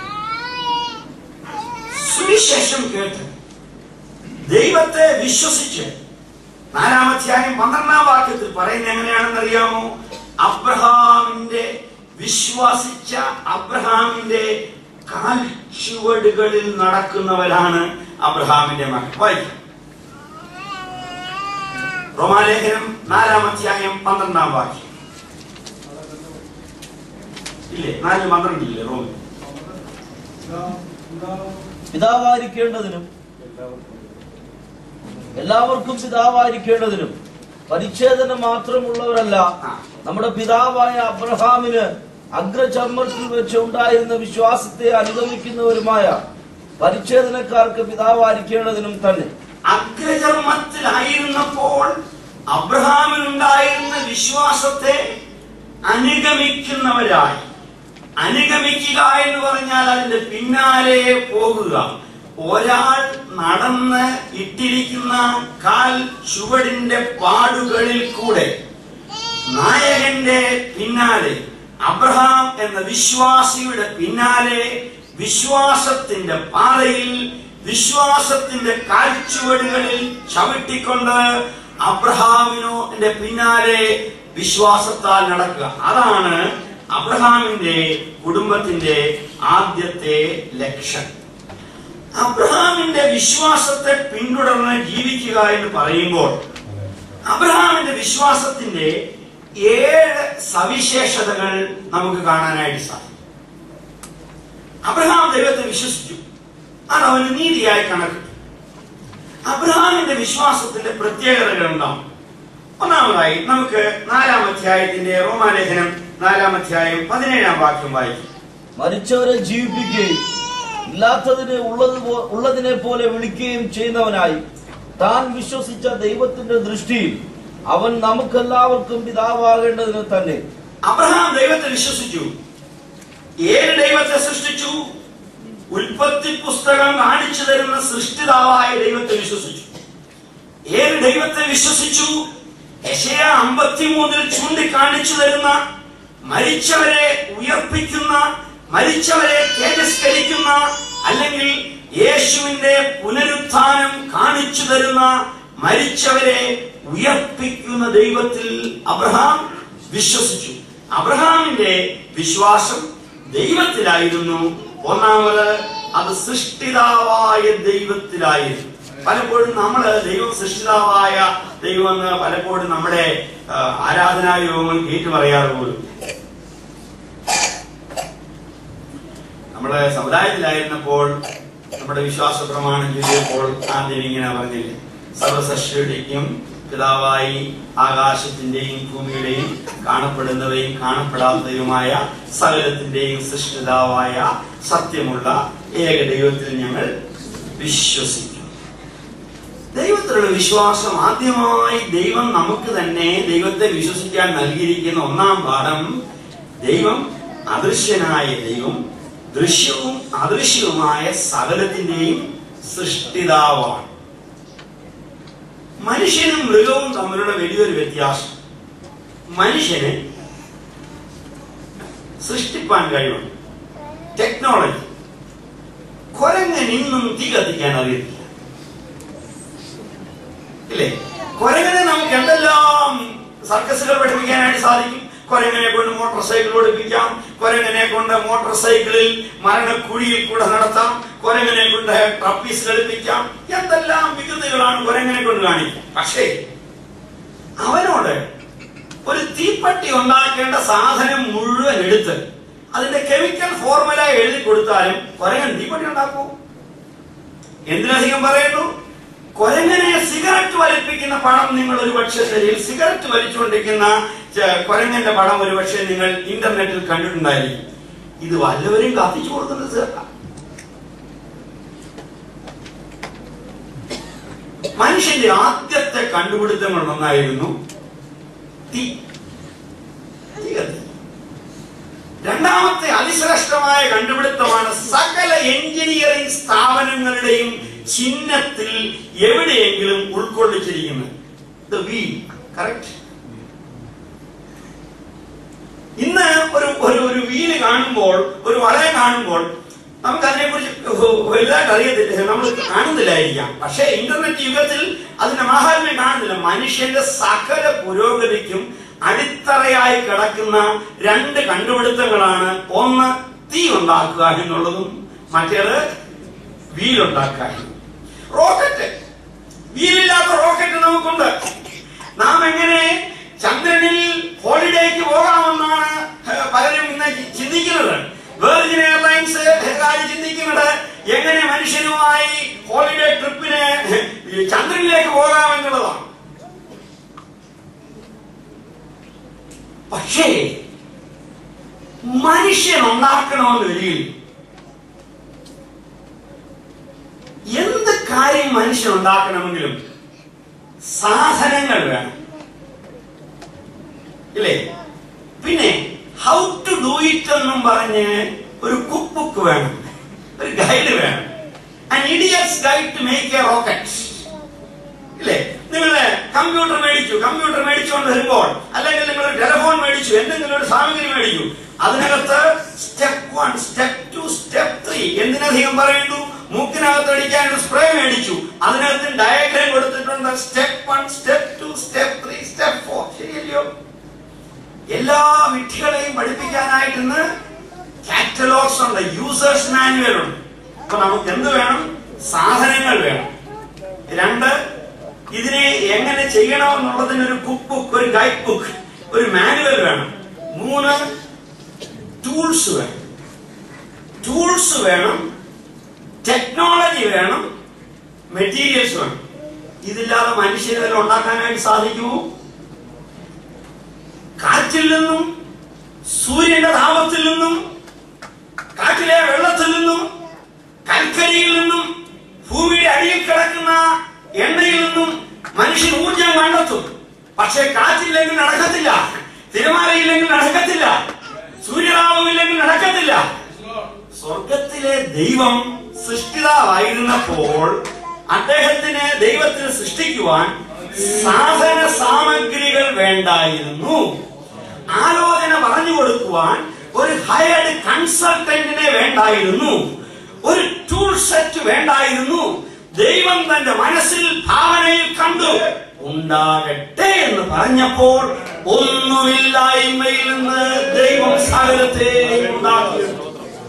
സുവിശേഷം കേട്ട് ദൈവത്തെ വിശ്വസിച്ച് നാലാമധ്യായം പന്ത്രണ്ടാം വാക്യത്തിൽ പറയുന്നത് എങ്ങനെയാണെന്ന് അറിയാമോ അബ്രഹാമിന്റെ വിശ്വസിച്ച അബ്രഹാമിന്റെ കാൽച്ചുവടുകളിൽ നടക്കുന്നവരാണ് അബ്രഹാമിന്റെ മക്കൾ വായിക്കാം റോമാലേഖനം നാലാം അധ്യായം പന്ത്രണ്ടാം വാക്യം ഇല്ലേ നാല് പന്ത്രണ്ടില്ലേ റോമിൽ പിതാവായിരിക്കേണ്ടതിനും എല്ലാവർക്കും പിതാവായിരിക്കേണ്ടതിനും പരിച്ഛേദന മാത്രമുള്ളവരല്ല നമ്മുടെ പിതാവായ അബ്രഹാമിന് അഗ്രചർമ്മത്തിൽ വെച്ച് ഉണ്ടായിരുന്ന വിശ്വാസത്തെ അനുഗമിക്കുന്നവരുമായ പരിച്ഛേദനക്കാർക്ക് പിതാവായിരിക്കേണ്ടതിനും തന്നെ അഗ്രചർമ്മത്തിലായിരുന്നപ്പോൾ അബ്രഹാമിനുണ്ടായിരുന്ന വിശ്വാസത്തെ അനുഗമിക്കുന്നവരായി അനുഗമിക്കുക എന്ന് പറഞ്ഞാൽ അതിന്റെ പിന്നാലെ പോകുക ഒരാൾ നടന്ന് ഇട്ടിരിക്കുന്ന കാൽ ചുവടിന്റെ പാടുകളിൽ കൂടെ നായകന്റെ പിന്നാലെ അബ്രഹാം എന്ന വിശ്വാസിയുടെ പിന്നാലെ വിശ്വാസത്തിന്റെ പാതയിൽ വിശ്വാസത്തിന്റെ കാൽച്ചുവടുകളിൽ ചവിട്ടിക്കൊണ്ട് അബ്രഹാമിനോ എന്റെ പിന്നാലെ വിശ്വാസത്താൽ നടക്കുക അതാണ് അബ്രഹാമിന്റെ കുടുംബത്തിന്റെ ആദ്യത്തെ ലക്ഷ്യം അബ്രഹാമിന്റെ വിശ്വാസത്തെ പിന്തുടർന്ന് ജീവിക്കുക എന്ന് പറയുമ്പോൾ അബ്രഹാമിന്റെ വിശ്വാസത്തിന്റെ ഏഴ് സവിശേഷതകൾ നമുക്ക് കാണാനായിട്ട് സാധിക്കും അബ്രഹാം ദൈവത്തെ വിശ്വസിച്ചു അത് അവന് നീതിയായി കണക്കിട്ടു അബ്രഹാമിന്റെ വിശ്വാസത്തിന്റെ പ്രത്യേകതകൾ ഉണ്ടാവും ഒന്നാമതായി നമുക്ക് നാലാം അധ്യായത്തിന്റെ റോമാലേഖനം നാലാം അധ്യായം പതിനേഴാം വാക്യം വായിക്കും മരിച്ചവരെ ജീവിപ്പിക്കുകയും ഇല്ലാത്തതിനെ ഉള്ളത് പോ- ഉള്ളതിനെ പോലെ വിളിക്കുകയും ചെയ്യുന്നവനായി താൻ വിശ്വസിച്ച ദൈവത്തിന്റെ ദൃഷ്ടിയിൽ അവൻ നമുക്കെല്ലാവർക്കും പിതാവാകേണ്ടതിന് തന്നെ അബ്രഹാം ദൈവത്തെ വിശ്വസിച്ചു ഏത് ദൈവത്തെ സൃഷ്ടിച്ചു ഉൽപ്പത്തി പുസ്തകം കാണിച്ചു തരുന്ന സൃഷ്ടിതാവായ ദൈവത്തെ വിശ്വസിച്ചു ഏത് ദൈവത്തെ വിശ്വസിച്ചു യശയ അമ്പത്തിമൂന്നിൽ ചൂണ്ടിക്കാണിച്ചു തരുന്ന മരിച്ചവരെ ഉയർപ്പിക്കുന്ന മരിച്ചവരെ തേജസ്കരിക്കുന്ന അല്ലെങ്കിൽ യേശുവിന്റെ പുനരുത്ഥാനം കാണിച്ചു തരുന്ന മരിച്ചവരെ ഉയർപ്പിക്കുന്ന ദൈവത്തിൽ അബ്രഹാം വിശ്വസിച്ചു അബ്രഹാമിന്റെ വിശ്വാസം ദൈവത്തിലായിരുന്നു ഒന്നാമത് അത് സൃഷ്ടിതാവായ ദൈവത്തിലായിരുന്നു പലപ്പോഴും നമ്മൾ ദൈവം സൃഷ്ടിതാവായ ദൈവം എന്ന് പലപ്പോഴും നമ്മുടെ ആ, ആരാധനായോഗങ്ങൾ കേട്ടു പറയാറ് പോലും നമ്മുടെ സമുദായത്തിലായിരുന്നപ്പോൾ നമ്മുടെ വിശ്വാസ പ്രമാണം ചൊല്ലിയപ്പോൾ ആദ്യം ഇങ്ങനെ പറഞ്ഞില്ലേ സർവസൃഷ്ടിയുടെയും പിതാവായി ആകാശത്തിന്റെയും ഭൂമിയുടെയും കാണപ്പെടുന്നവയും കാണപ്പെടാത്തവയുമായ സകലത്തിന്റെയും സൃഷ്ടിതാവായ സത്യമുള്ള ഏക ദൈവത്തിൽ ഞങ്ങൾ വിശ്വസിക്കും ദൈവത്തിലുള്ള വിശ്വാസം ആദ്യമായി ദൈവം നമുക്ക് തന്നെ ദൈവത്തെ വിശ്വസിക്കാൻ നൽകിയിരിക്കുന്ന ഒന്നാം പാഠം ദൈവം അദൃശ്യനായ ദൈവം ദൃശ്യവും അദൃശ്യവുമായ സകലത്തിന്റെയും സൃഷ്ടിതാവാണ് മനുഷ്യനും മൃഗവും തമ്മിലുള്ള വലിയൊരു വ്യത്യാസം മനുഷ്യന് സൃഷ്ടിപ്പാൻ കഴിവുണ്ട് ടെക്നോളജി കുരങ്ങൻ ഇന്നും തീ കത്തിക്കാൻ അറിയത്തില്ല ഇല്ലേ കുരങ്ങനെ നമുക്ക് എന്തെല്ലാം സർക്കസുകൾ പഠിപ്പിക്കാനായിട്ട് സാധിക്കും കുരങ്ങനെ കൊണ്ട് മോട്ടോർ സൈക്കിൾ ഓടിപ്പിക്കാം കുരങ്ങനെ കൊണ്ട് മോട്ടോർ സൈക്കിളിൽ മരണക്കുഴിയിൽ കൂടെ നടത്താം കുരങ്ങനെ കൊണ്ട് ട്രപ്പീസ് കളിപ്പിക്കാം എന്തെല്ലാം വികൃതികളാണ് കുരങ്ങനെ കൊണ്ട് കാണിക്കുക പക്ഷേ അവനോട് ഒരു തീപ്പട്ടി ഉണ്ടാക്കേണ്ട സാധനം മുഴുവൻ എടുത്ത് അതിന്റെ കെമിക്കൽ ഫോർമുല എഴുതി കൊടുത്താലും കുരങ്ങൻ തീപ്പട്ടി ഉണ്ടാക്കൂ എന്തിനധികം പറയുന്നു കൊരങ്ങനെ സിഗരറ്റ് വലിപ്പിക്കുന്ന പടം നിങ്ങൾ ഒരു പക്ഷേ ശരിയിൽ സിഗരറ്റ് വലിച്ചുകൊണ്ടിരിക്കുന്ന ച- കൊരങ്ങന്റെ പടം ഒരു പക്ഷേ നിങ്ങൾ ഇന്റർനെറ്റിൽ കണ്ടിട്ടുണ്ടായിരിക്കും ഇത് വല്ലവരും കത്തിച്ചു കൊടുക്കുന്നത് ചേർക്കാം മനുഷ്യന്റെ ആദ്യത്തെ കണ്ടുപിടുത്തങ്ങൾ ഒന്നായിരുന്നു തീ തീ കത്തി. രണ്ടാമത്തെ അതിശ്രേഷ്ഠമായ കണ്ടുപിടുത്തമാണ് സകല എഞ്ചിനീയറിംഗ് സ്ഥാപനങ്ങളുടെയും ചിഹ്നത്തിൽ എവിടെയെങ്കിലും ഉൾക്കൊള്ളിച്ചിരിക്കുന്നത് ദ വീൽ കറക്റ്റ് ഇന്ന് ഒരു ഒരു ഒരു വീല് കാണുമ്പോൾ ഒരു വളയം കാണുമ്പോൾ നമുക്ക് അതിനെക്കുറിച്ച് വലുതായിട്ട് അറിയത്തില്ല നമ്മൾ കാണുന്നില്ലായിരിക്കാം പക്ഷേ ഇന്റർനെറ്റ് യുഗത്തിൽ അതിന്റെ മഹാത്മ്യം കാണുന്നില്ല മനുഷ്യന്റെ സകല പുരോഗതിക്കും അടിത്തറയായി കിടക്കുന്ന രണ്ട് കണ്ടുപിടുത്തങ്ങളാണ് ഒന്ന് തീ ഉണ്ടാക്കുക എന്നുള്ളതും മറ്റേത് വീലുണ്ടാക്കുക റോക്കറ്റ് വീലില്ലാത്ത റോക്കറ്റ് നമുക്കുണ്ട് നാം എങ്ങനെ ചന്ദ്രനിൽ ഹോളിഡേക്ക് പോകാമെന്നാണ് ഏഹ്, പലരും ഇന്ന് ചി- ചിന്തിക്കുന്നത് വേർജിൻ എയർലൈൻസ് കാര്യം ചിന്തിക്കുന്നത് എങ്ങനെ മനുഷ്യനുമായി ഹോളിഡേ ട്രിപ്പിന് ഈ ചന്ദ്രനിലേക്ക് പോകാമെന്നുള്ളതാണ് പക്ഷേ മനുഷ്യൻ ഉണ്ടാക്കണമെന്ന് വരികയിൽ എന്ത് കാര്യം മനുഷ്യൻ ഉണ്ടാക്കണമെങ്കിലും സാധനങ്ങൾ വേണം ഇല്ലേ പിന്നെ ഹൗ ടു ഡു ഇറ്റ് എന്നും പറഞ്ഞ് ഒരു കുക്ക് ബുക്ക് വേണം ഒരു ഗൈഡ് വേണം an idiot's guide to make a rocket ഇല്ലേ നിങ്ങൾ കമ്പ്യൂട്ടർ മേടിച്ചു കമ്പ്യൂട്ടർ മേടിച്ചുകൊണ്ട് വരുമ്പോൾ അല്ലെങ്കിൽ നിങ്ങൾ ഒരു ടെലിഫോൺ മേടിച്ചു എന്തെങ്കിലും ഒരു സാമഗ്രി മേടിച്ചു അതിനകത്ത് step one step two step three എന്തിനധികം പറയുന്നു മൂക്കിനകത്ത് അടിക്കാൻ ഒരു സ്പ്രേ മേടിച്ചു അതിനകത്ത് ഡയഗ്രാം കൊടുത്തിട്ടുണ്ട് step one step two step three step four ശരിയല്ലയോ എല്ലാ വിഡ്ഢികളെയും പഠിപ്പിക്കാനായിട്ട് ഇന്ന് കാറ്റലോഗ്സ് ഉണ്ട് യൂസേഴ്സ് മാനുവൽ ഉണ്ട് അപ്പൊ നമുക്ക് എന്ത് വേണം സാധനങ്ങൾ വേണം രണ്ട് ഇതിനെ എങ്ങനെ ചെയ്യണമെന്നുള്ളതിന് ഒരു കുക്ക് ബുക്ക് ഒരു ഗൈഡ് ബുക്ക് ഒരു മാനുവൽ വേണം മൂന്ന് ടൂൾസ് വേണം ടൂൾസ് വേണം ടെക്നോളജി വേണം മെറ്റീരിയൽസ് വേണം ഇതില്ലാതെ മനുഷ്യന് വല്ല ഉണ്ടാക്കാനായിട്ട് സാധിക്കുമോ കാറ്റിൽ നിന്നും സൂര്യന്റെ താപത്തിൽ നിന്നും കാറ്റിലെ വെള്ളത്തിൽ നിന്നും കൽക്കരിയിൽ നിന്നും ഭൂമിയുടെ അടിയിൽ കിടക്കുന്ന എണ്ണയിൽ നിന്നും മനുഷ്യൻ ഊർജം കണ്ടെത്തും പക്ഷെ കാറ്റില്ലെങ്കിൽ നടക്കത്തില്ല തിരമാലയില്ലെങ്കിൽ നടക്കത്തില്ല സൂര്യതാപമില്ലെങ്കിൽ നടക്കത്തില്ല സ്വർഗത്തിലെ ദൈവം സൃഷ്ടിതാവായിരുന്നപ്പോൾ അദ്ദേഹത്തിന് ദൈവത്തിന് സൃഷ്ടിക്കുവാൻ സാധന സാമഗ്രികൾ വേണ്ടായിരുന്നു ആലോചന പറഞ്ഞു കൊടുക്കുവാൻ ഒരു ഹയർഡ് കൺസൾട്ടന്റിനെ വേണ്ടായിരുന്നു ഒരു ടൂൾ സെറ്റ് വേണ്ടായിരുന്നു ദൈവം തന്റെ മനസ്സിൽ ഭാവനയിൽ കണ്ടു ഉണ്ടാകട്ടെ എന്ന് പറഞ്ഞപ്പോൾ ഒന്നുമില്ലായ്മയിൽ നിന്ന് ദൈവം സകലത്തെ ഉണ്ടാക്കിയെടുത്തു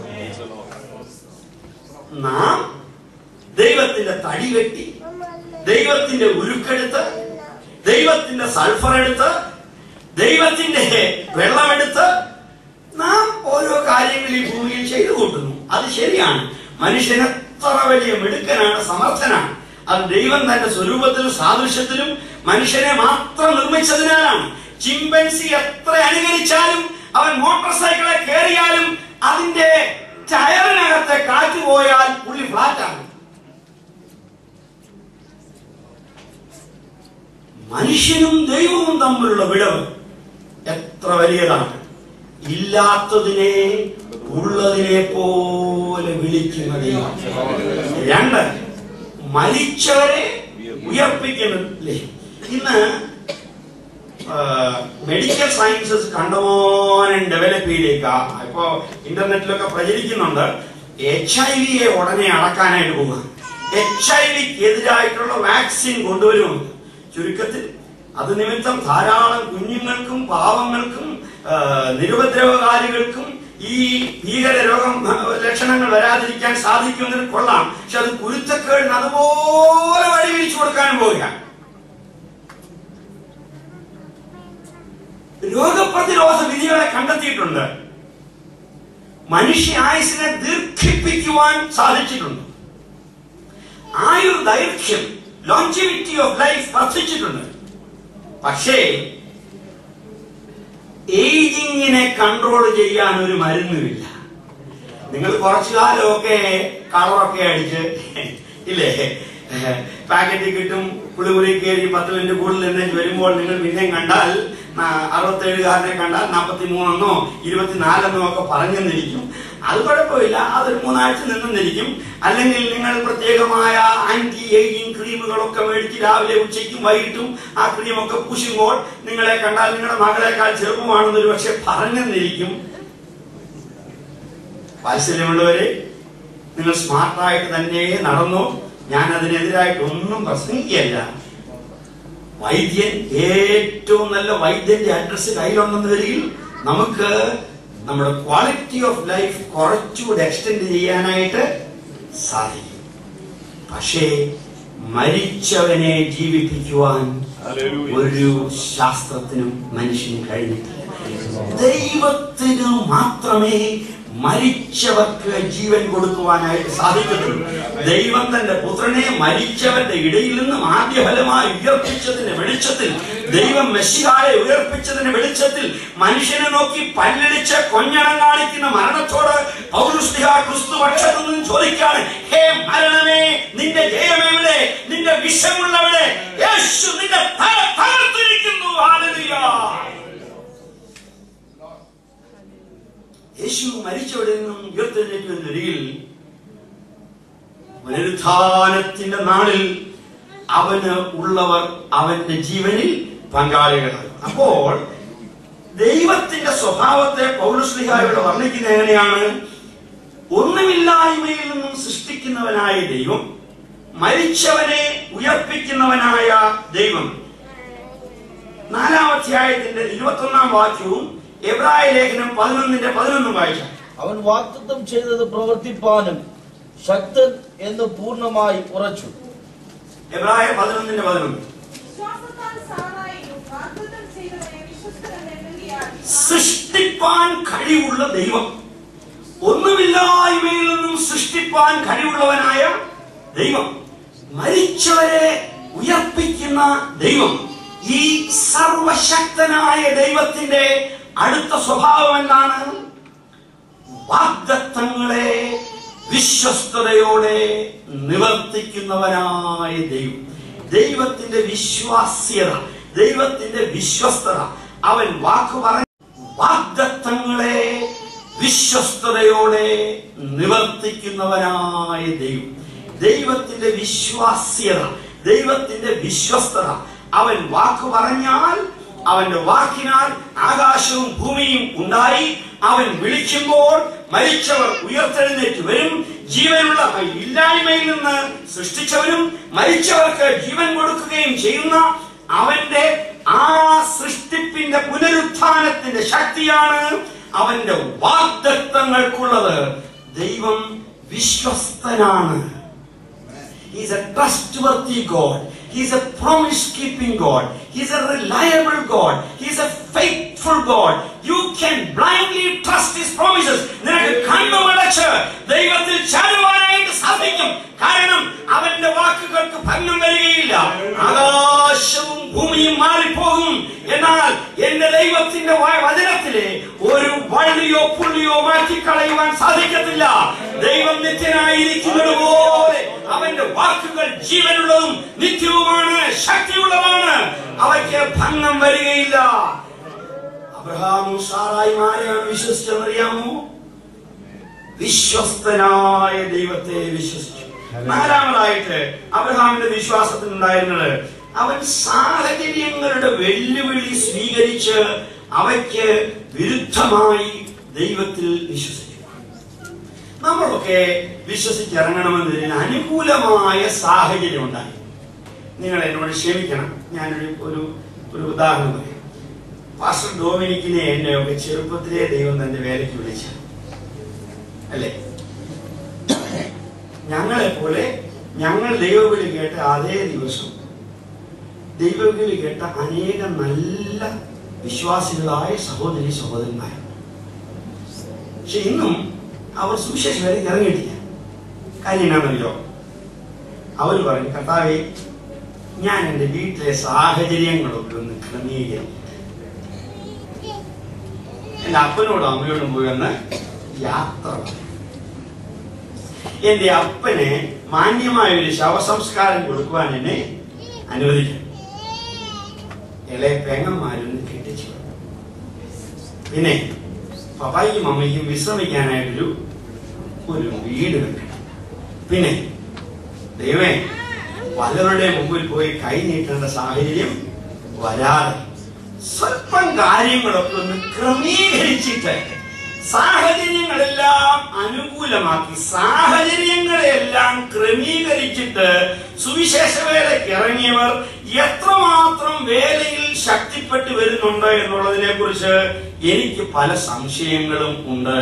നാം ദൈവത്തിന്റെ തടി വെട്ടി ദൈവത്തിന്റെ ഉരുക്കെടുത്ത് ദൈവത്തിന്റെ സൾഫർ എടുത്ത് ദൈവത്തിന്റെ വെള്ളമെടുത്ത് നാം ഓരോ കാര്യങ്ങൾ ഈ ഭൂമിയിൽ ചെയ്തു കൂട്ടുന്നു അത് ശരിയാണ് മനുഷ്യൻ എത്ര വലിയ മിടുക്കനാണ് സമർത്ഥനാണ് അത് ദൈവം തന്റെ സ്വരൂപത്തിലും സാദൃശ്യത്തിലും മനുഷ്യനെ മാത്രം നിർമ്മിച്ചതിനാലാണ് ചിമ്പൻസി എത്ര അനുകരിച്ചാലും അവൻ മോട്ടോർ സൈക്കിളെ കയറിയാലും അതിന്റെ ടയറിനകത്തെ കാറ്റ് പോയാൽ പുള്ളി ഫ്ലാറ്റാണ് മനുഷ്യനും ദൈവവും തമ്മിലുള്ള വിടവ് എത്ര വലിയതാണ് ഇല്ലാത്തതിനെ ഉള്ളതിനെ പോലെ വിളിക്കുന്ന ദൈവം രണ്ട് മരിച്ചവരെ ഉയർപ്പിക്കുന്നില്ലേ ഇന്ന് മെഡിക്കൽ സയൻസസ് കണ്ടമാനം ഡെവലപ്പ് ചെയ്തേക്കാ ഇപ്പോ ഇന്റർനെറ്റിലൊക്കെ പ്രചരിക്കുന്നുണ്ട് എച്ച് ഐ വിയെ ഉടനെ അളക്കാനായിട്ട് പോവുക എച്ച് ഐ വിക്ക് എതിരായിട്ടുള്ള വാക്സിൻ കൊണ്ടുവരുമെന്ന് ചുരുക്കത്തിൽ അത് നിമിത്തം ധാരാളം കുഞ്ഞുങ്ങൾക്കും പാവങ്ങൾക്കും ആ, നിരുപദ്രവകാരികൾക്കും ഈ ഭീകര രോഗം ആ, ലക്ഷണങ്ങൾ വരാതിരിക്കാൻ സാധിക്കുമെന്ന് കൊള്ളാം പക്ഷെ അത് കുരുത്തക്കേടിന് അതുപോലെ വഴി വിരിച്ചു കൊടുക്കാൻ പോവുകയാണ് രോഗപ്രതിരോധ വിധികളെ കണ്ടെത്തിയിട്ടുണ്ട് മനുഷ്യ ആയുസിനെ ദീർഘിപ്പിക്കുവാൻ സാധിച്ചിട്ടുണ്ട് ആയുർ ദൈർഘ്യം ലോഞ്ചിവിറ്റി ഓഫ് ലൈഫ് വർദ്ധിച്ചിട്ടുണ്ട് പക്ഷേ ഏജിങ്ങിനെ കൺട്രോൾ ചെയ്യാൻ ഒരു മരുന്നുമില്ല നിങ്ങൾ കുറച്ചു കാലമൊക്കെ കളറൊക്കെ അടിച്ച് ഇല്ലേ പാക്കറ്റിൽ കിട്ടും കുളിമുറി കയറി പത്ത് മിനിറ്റ് കൂടുതൽ എണ്ണ വരുമ്പോൾ നിങ്ങൾ പിന്നെ കണ്ടാൽ അറുപത്തേഴുകാരനെ കണ്ടാൽ നാൽപ്പത്തി മൂന്നെന്നോ ഇരുപത്തിനാലെന്നോ ഒക്കെ പറഞ്ഞെന്നിരിക്കും അത് കുഴപ്പമില്ല അതൊരു മൂന്നാഴ്ച നിന്നെന്നിരിക്കും അല്ലെങ്കിൽ നിങ്ങൾ പ്രത്യേകമായ ആന്റി ഏജിങ് ക്രീമുകളൊക്കെ മേടിച്ച് രാവിലെ ഉച്ചയ്ക്കും വൈകിട്ടും ആ ക്രീമൊക്കെ പൂശുമ്പോൾ നിങ്ങളെ കണ്ടാൽ നിങ്ങളുടെ മകളെക്കാൾ ചെറുപ്പമാണെന്നൊരു പക്ഷെ പറഞ്ഞെന്നിരിക്കും വാത്സല്യമുള്ളവരെ നിങ്ങൾ സ്മാർട്ടായിട്ട് തന്നെ നടന്നു ഞാൻ അതിനെതിരായിട്ട് ഒന്നും പ്രസംഗിക്കുകയല്ല വൈദ്യൻ ഏറ്റവും നല്ല വൈദ്യന്റെ അഡ്രസ് കയ്യിലുണ്ടെന്ന് വരികിൽ നമുക്ക് നമ്മുടെ ക്വാളിറ്റി ഓഫ് ലൈഫ് കുറച്ചുകൂടി എക്സ്റ്റെൻഡ് ചെയ്യാനായിട്ട് സാധിക്കും പക്ഷേ മരിച്ചവനെ ജീവിപ്പിക്കുവാൻ ഒരു ശാസ്ത്രത്തിനും മനുഷ്യന് കഴിഞ്ഞിട്ടില്ല ദൈവത്തിന് മാത്രമേ മരിച്ചവർക്ക് ജീവൻ കൊടുക്കുവാനായിട്ട് സാധിക്കത്തുള്ളൂ ദൈവം തന്റെ പുത്രനെ മരിച്ചവന്റെ ഇടയിൽ നിന്നും ആദ്യ ഫലമായി ഉയർപ്പിച്ചതിന്റെ വെളിച്ചത്തിൽ ദൈവം മെസ്സിഹായെ ഉയർപ്പിച്ചതിന്റെ വെളിച്ചത്തിൽ മനുഷ്യനെ നോക്കി പല്ലടിച്ച് കൊഞ്ഞണം കാണിക്കുന്ന മരണത്തോട് പൗരുഷ്ടിക ക്രിസ്തുപക്ഷത്തു നിന്നും ചോദിക്കാണ് ഹേ മരണമേ നിന്റെ ജയമെവിടെ നിന്റെ വിഷമുള്ളവിടെ യേശു നിന്റെ തല തകർത്തിരിക്കുന്നു ഹല്ലേലൂയ യേശു മരിച്ചവിടെ നിന്നും ഉയർത്തെഴുന്നേറ്റ് വരികയിൽ പുനരുത്ഥാനത്തിന്റെ നാളിൽ അവന് ഉള്ളവർ അവന്റെ ജീവനിൽ പങ്കാളികളായി അപ്പോൾ ദൈവത്തിന്റെ സ്വഭാവത്തെ പൗരസ്ലിഹായോട് വർണ്ണിക്കുന്നത് എങ്ങനെയാണ് ഒന്നുമില്ലായ്മയിൽ നിന്നും സൃഷ്ടിക്കുന്നവനായ ദൈവം മരിച്ചവനെ ഉയർപ്പിക്കുന്നവനായ ദൈവം നാലാം അധ്യായത്തിന്റെ ഇരുപത്തൊന്നാം വാക്യവും എബ്രായ ലേഖനം പതിനൊന്നിന്റെ പതിനൊന്നും വായിച്ചാൽ അവൻ വാക്തത്വം ചെയ്തത് പ്രവർത്തിപ്പാനും ശക്തൻ എന്ന് പൂർണ്ണമായി ഉറച്ചു എബ്രായ പതിനൊന്നിന്റെ പതിനൊന്ന് വിശ്വാസത്താൽ സാറായിയും വാഗ്ദത്തം ചെയ്തവനെ വിശ്വസ്തനെന്ന് എണ്ണുകയാൽ സൃഷ്ടിപ്പാൻ കഴിവുള്ള ദൈവം ഒന്നുമില്ലായ്മയിൽ നിന്നും സൃഷ്ടിപ്പാൻ കഴിവുള്ളവനായ ദൈവം മരിച്ചവരെ ഉയർപ്പിക്കുന്ന ദൈവം ഈ സർവശക്തനായ ദൈവത്തിന്റെ അടുത്ത സ്വഭാവം എന്താണ് വാഗ്ദത്തങ്ങളെ വിശ്വസ്തയോടെ നിവർത്തിക്കുന്നവനായ ദൈവം ദൈവത്തിന്റെ വിശ്വാസ്യത ദൈവത്തിന്റെ വിശ്വസ്തത അവൻ വാക്ക് പറഞ്ഞ വാഗ്ദത്തങ്ങളെ വിശ്വസ്തയോടെ നിവർത്തിക്കുന്നവനായ ദൈവം ദൈവത്തിന്റെ വിശ്വാസ്യത ദൈവത്തിന്റെ വിശ്വസ്തത അവൻ വാക്ക് പറഞ്ഞാൽ അവന്റെ വാക്കിനാൽ ആകാശവും ഭൂമിയും ഉണ്ടായി അവൻ വിളിക്കുമ്പോൾ മരിച്ചവർ ഉയർത്തെഴുന്നേറ്റ് വരും ജീവനുള്ള ഇല്ലായ്മയിൽ നിന്ന് സൃഷ്ടിച്ചവരും മരിച്ചവർക്ക് ജീവൻ കൊടുക്കുകയും ചെയ്യുന്ന അവന്റെ ആ സൃഷ്ടിപ്പിന്റെ പുനരുത്ഥാനത്തിന്റെ ശക്തിയാണ് അവന്റെ വാഗ്ദത്തങ്ങൾക്കുള്ളത് ദൈവം വിശ്വസ്തനാണ് He's a trustworthy God. He's a promise keeping God. He's a reliable God. He's a faithful God. You can blindly trust His promises. നിനക്ക് കണ്ണുമടച്ച് ദൈവത്തിൽ ചാരുവാനായിട്ട് സാധിക്കും കാരണം അവന്റെ വാക്കുകൾക്ക് ഭംഗം വരികയില്ല ആകാശവും ഭൂമിയും മാറിപ്പോകും എന്നാൽ എന്റെ ദൈവത്തിന്റെ വ- വചനത്തിലെ ഒരു വള്ളിയോ പുള്ളിയോ മാറ്റിക്കളയുവാൻ സാധിക്കത്തില്ല ദൈവം നിത്യനായിരിക്കുന്നത് പോലെ അവന്റെ വാക്കുകൾ ജീവനുള്ളതും നിത്യവുമാണ് ശക്തിയുള്ളതാണ് അവയ്ക്ക് ഭംഗം വരികയില്ല അബ്രഹാമും സാറായും ആരെയാണ് വിശ്വസിച്ചെന്നറിയാമോ വിശ്വസ്തനായ ദൈവത്തെ വിശ്വസിച്ചു നാലാമതായിട്ട് അബ്രഹാമിന്റെ വിശ്വാസത്തിനുണ്ടായിരുന്നത് അവൻ സാഹചര്യങ്ങളുടെ വെല്ലുവിളി സ്വീകരിച്ച് അവയ്ക്ക് വിരുദ്ധമായി ദൈവത്തിൽ വിശ്വസിച്ചു നമ്മളൊക്കെ വിശ്വസിച്ചിറങ്ങണമെന്നതിന് അനുകൂലമായ സാഹചര്യം ഉണ്ടായി നിങ്ങൾ എന്നോട് ക്ഷമിക്കണം ഞാനൊരു ഒരു ഒരു ഉദാഹരണം പറയാം പാസ്റ്റർ ഡോമിനിക്കിനെ എന്നെ ഒക്കെ ചെറുപ്പത്തിലെ ദൈവം തന്റെ വേലയ്ക്ക് വിളിച്ചു അല്ലേ ഞങ്ങളെ പോലെ ഞങ്ങൾ ദൈവവിളി കേട്ട അതേ ദിവസം ദൈവവിളി കേട്ട അനേകം നല്ല വിശ്വാസികളായ സഹോദരി സഹോദരന്മാർ പക്ഷെ ഇന്നും അവർ സുവിശേഷ വേലയ്ക്ക് ഇറങ്ങിയിട്ടില്ല കാര്യം എന്നാണെന്നല്ലോ അവർ പറഞ്ഞു കർത്താവെ ഞാൻ എൻ്റെ വീട്ടിലെ സാഹചര്യങ്ങളൊക്കെ ഒന്ന് ക്രമീകരിക്കും എൻ്റെ അപ്പനോടും അമ്മയോടും പോയി ഒന്ന് യാത്ര പറഞ്ഞു. എന്റെ അപ്പന് മാന്യമായ ഒരു ശവസംസ്കാരം കൊടുക്കുവാൻ എന്നെ അനുവദിക്കണം ഇളയ പെങ്ങന്മാരൊന്ന് കെട്ടിച്ചു പിന്നെ പപ്പായിക്കും അമ്മയ്ക്കും വിശ്രമിക്കാനായിട്ടൊരു ഒരു വീട് വെക്കണം പിന്നെ ദൈവമേ പലരുടെ മുമ്പിൽ പോയി കൈ നീട്ടേണ്ട സാഹചര്യം വരാതെ സ്വല്പം കാര്യങ്ങളൊക്കെ ഒന്ന് ക്രമീകരിച്ചിട്ട് സാഹചര്യങ്ങളെല്ലാം അനുകൂലമാക്കി സാഹചര്യങ്ങളെല്ലാം ക്രമീകരിച്ചിട്ട് സുവിശേഷ വേലയ്ക്ക് ഇറങ്ങിയവർ എത്രമാത്രം വേലയിൽ ശക്തിപ്പെട്ടു വരുന്നുണ്ട് എന്നുള്ളതിനെ കുറിച്ച് എനിക്ക് പല സംശയങ്ങളും ഉണ്ട്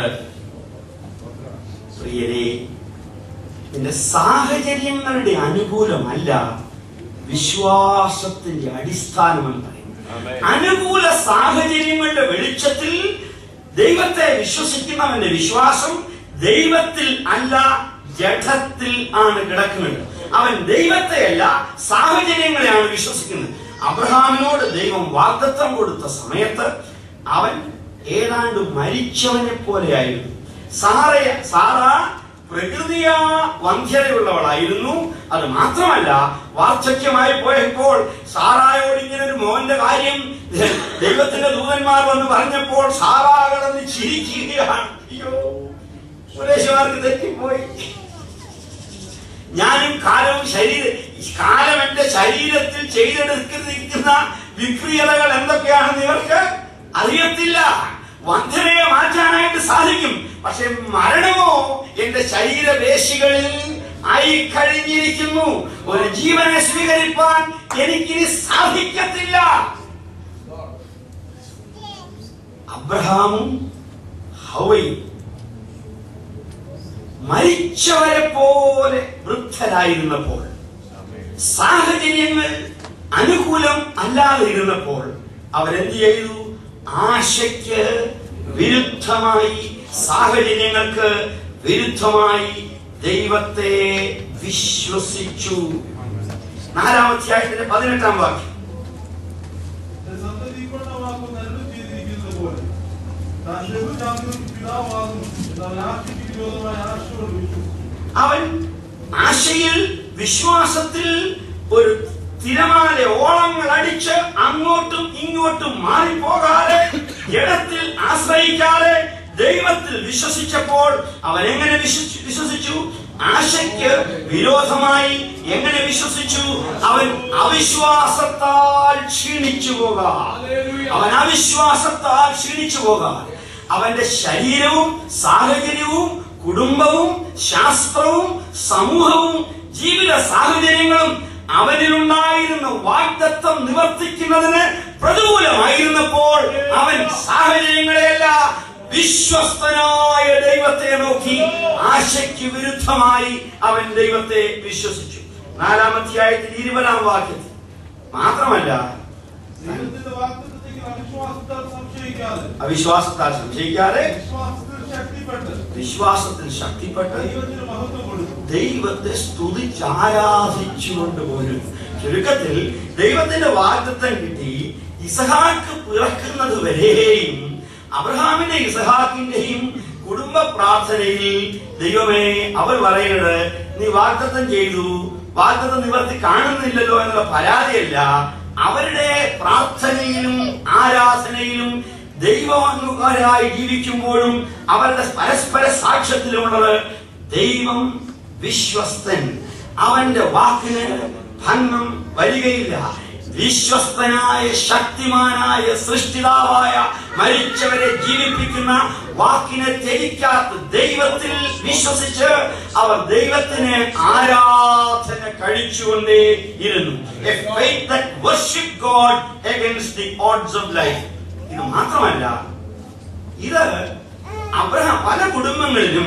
പ്രിയരെ നിന്റെ സാഹചര്യങ്ങളുടെ അനുകൂലമല്ല വിശ്വാസത്തിന്റെ അടിസ്ഥാനം എന്ന് പറയുന്നത് അനുകൂല സാഹചര്യങ്ങളുടെ വെളിച്ചത്തിൽ ദൈവത്തെ വിശ്വസിക്കുന്നവന്റെ വിശ്വാസം ദൈവത്തിൽ അല്ല ജഡത്തിൽ ആണ് കിടക്കുന്നത് അവൻ ദൈവത്തെയല്ല സാഹചര്യങ്ങളെയാണ് വിശ്വസിക്കുന്നത് അബ്രഹാമിനോട് ദൈവം വാഗ്ദത്വം കൊടുത്ത സമയത്ത് അവൻ ഏതാണ്ട് മരിച്ചവനെ പോലെയായിരുന്നു സാറയ സാറ പ്രകൃതിയാ വന്ധ്യതയുള്ളവളായിരുന്നു അത് മാത്രമല്ല വാർദ്ധക്യമായി പോയപ്പോൾ സാറായോട് ഇങ്ങനെ ഒരു മോന്റെ കാര്യം ദൈവത്തിന്റെ ദൂതന്മാർ വന്ന് പറഞ്ഞപ്പോൾ സാറാ കിടന്ന് ചിരിക്കുകയാണ് അയ്യോ സുരേഷുമാർക്ക് തെറ്റിപ്പോയി ഞാനും കാലവും ശരീര കാലം എന്റെ ശരീരത്തിൽ ചെയ്തെടുക്കുന്ന വിക്രിയതകൾ എന്തൊക്കെയാണെന്ന് ഇവർക്ക് അറിയത്തില്ല വന്ധനയെ മാറ്റാനായിട്ട് സാധിക്കും പക്ഷെ മരണമോ എന്റെ ശരീരപേശികളിൽ ആയി കഴിഞ്ഞിരിക്കുന്നു ഒരു ജീവനെ സ്വീകരിപ്പാൻ എനിക്കിനി സാധിക്കത്തില്ല അബ്രഹാമും ഹവയും മരിച്ചവരെ പോലെ വൃദ്ധരായിരുന്നപ്പോൾ സാഹചര്യങ്ങൾ അനുകൂലം അല്ലാതെ ഇരുന്നപ്പോൾ അവരെന്ത് ചെയ്തു ആശയ്ക്ക് വിരുദ്ധമായി സാഹചര്യങ്ങൾക്ക് വിരുദ്ധമായി ദൈവത്തെ വിശ്വസിച്ചു നാലാമധ്യായത്തിന്റെ പതിനെട്ടാം വാക്യം സന്തതികളുടെ വാക്ക് നല്ലത് ചെയ്തിരിക്കുന്നത് പോലെ താൻ ലഘുജാതികൾക്ക് പിതാവാകുന്നു എന്നാൽ ആശയ്ക്ക് വിരോധമായ ആശയോട് വിശ്വസിച്ചു അവൻ ആശയിൽ വിശ്വാസത്തിൽ ഒരു തിരമാല ഓളങ്ങൾ അടിച്ച് അങ്ങോട്ടും ഇങ്ങോട്ടും മാറിപ്പോകാതെ ജഡത്തിൽ ആശ്രയിക്കാതെ ദൈവത്തിൽ വിശ്വസിച്ചപ്പോൾ അവൻ എങ്ങനെ വിശ്വസിച്ചു വിശ്വസിച്ചു ആശയ്ക്ക് വിരോധമായി എങ്ങനെ വിശ്വസിച്ചു അവൻ അവിശ്വാസത്താൽ ക്ഷീണിച്ചു പോകാം അവൻ അവിശ്വാസത്താൽ ക്ഷീണിച്ചു പോകാം അവന്റെ ശരീരവും സാഹചര്യവും കുടുംബവും ശാസ്ത്രവും സമൂഹവും ജീവിത സാഹചര്യങ്ങളും അവനിലുണ്ടായിരുന്ന വാഗ്ദത്വം നിവർത്തിക്കുന്നതിന് പ്രതികൂലമായിരുന്നപ്പോൾ അവൻ സാഹചര്യങ്ങളെയല്ല വിശ്വസ്തനായ ദൈവത്തെ നോക്കി ആശയ്ക്ക് വിരുദ്ധമായി അവൻ ദൈവത്തെ വിശ്വസിച്ചു നാലാമധ്യായത്തിൽ ഇരുപതാം വാക്യത്തിൽ മാത്രമല്ല ദൈവത്തിന്റെ വാക്തത്വത്തിൽ അവിശ്വാസത്താൽ സംശയിക്കാതെ അവിശ്വാസത്താൽ സംശയിക്കാതെ വിശ്വാസത്തിൽ ശക്തിപ്പെട്ട് വിശ്വാസത്തിൽ ശക്തിപ്പെട്ട് ദൈവത്തിന് മഹത്വം കൊടുത്തു ദൈവത്തെ സ്തുതിച്ച് ആരാധിച്ചുകൊണ്ട് പോരും ചുരുക്കത്തിൽ ദൈവത്തിന്റെ വാഗ്ദത്തം കിട്ടി ഇസഹാക്ക് പിറക്കുന്നത് വരെയും അബ്രഹാമിന്റെ ഇസഹാക്കിന്റെയും കുടുംബ പ്രാർത്ഥനയിൽ ദൈവമേ അവർ പറയുന്നത് നീ വാഗ്ദത്തം ചെയ്തു വാഗ്ദത്തം നിവർത്തി കാണുന്നില്ലല്ലോ എന്നുള്ള പരാതിയല്ല അവരുടെ പ്രാർത്ഥനയിലും ആരാധനയിലും ദൈവവാങ്ങുകാരായി ജീവിക്കുമ്പോഴും അവരുടെ പരസ്പര സാക്ഷ്യത്തിലുമുള്ളത് ദൈവം വിശ്വസ്തൻ അവന്റെ വാക്കിന് ഭംഗം വരികയില്ല വിശ്വസ്തനായ ശക്തിമാനായ സൃഷ്ടിതാവായ മരിച്ചവരെ ജീവിപ്പിക്കുന്ന വാക്കിനെ ത്യജിക്കാത്ത ദൈവത്തിൽ വിശ്വസിച്ച് അവർ ദൈവത്തിന് ആരാധന കഴിച്ചുകൊണ്ടേ ഇരുന്നു A faith that worship God against the odds of life. ഇത് മാത്രമല്ല ഇത് അബ്രഹാം പല കുടുംബങ്ങളിലും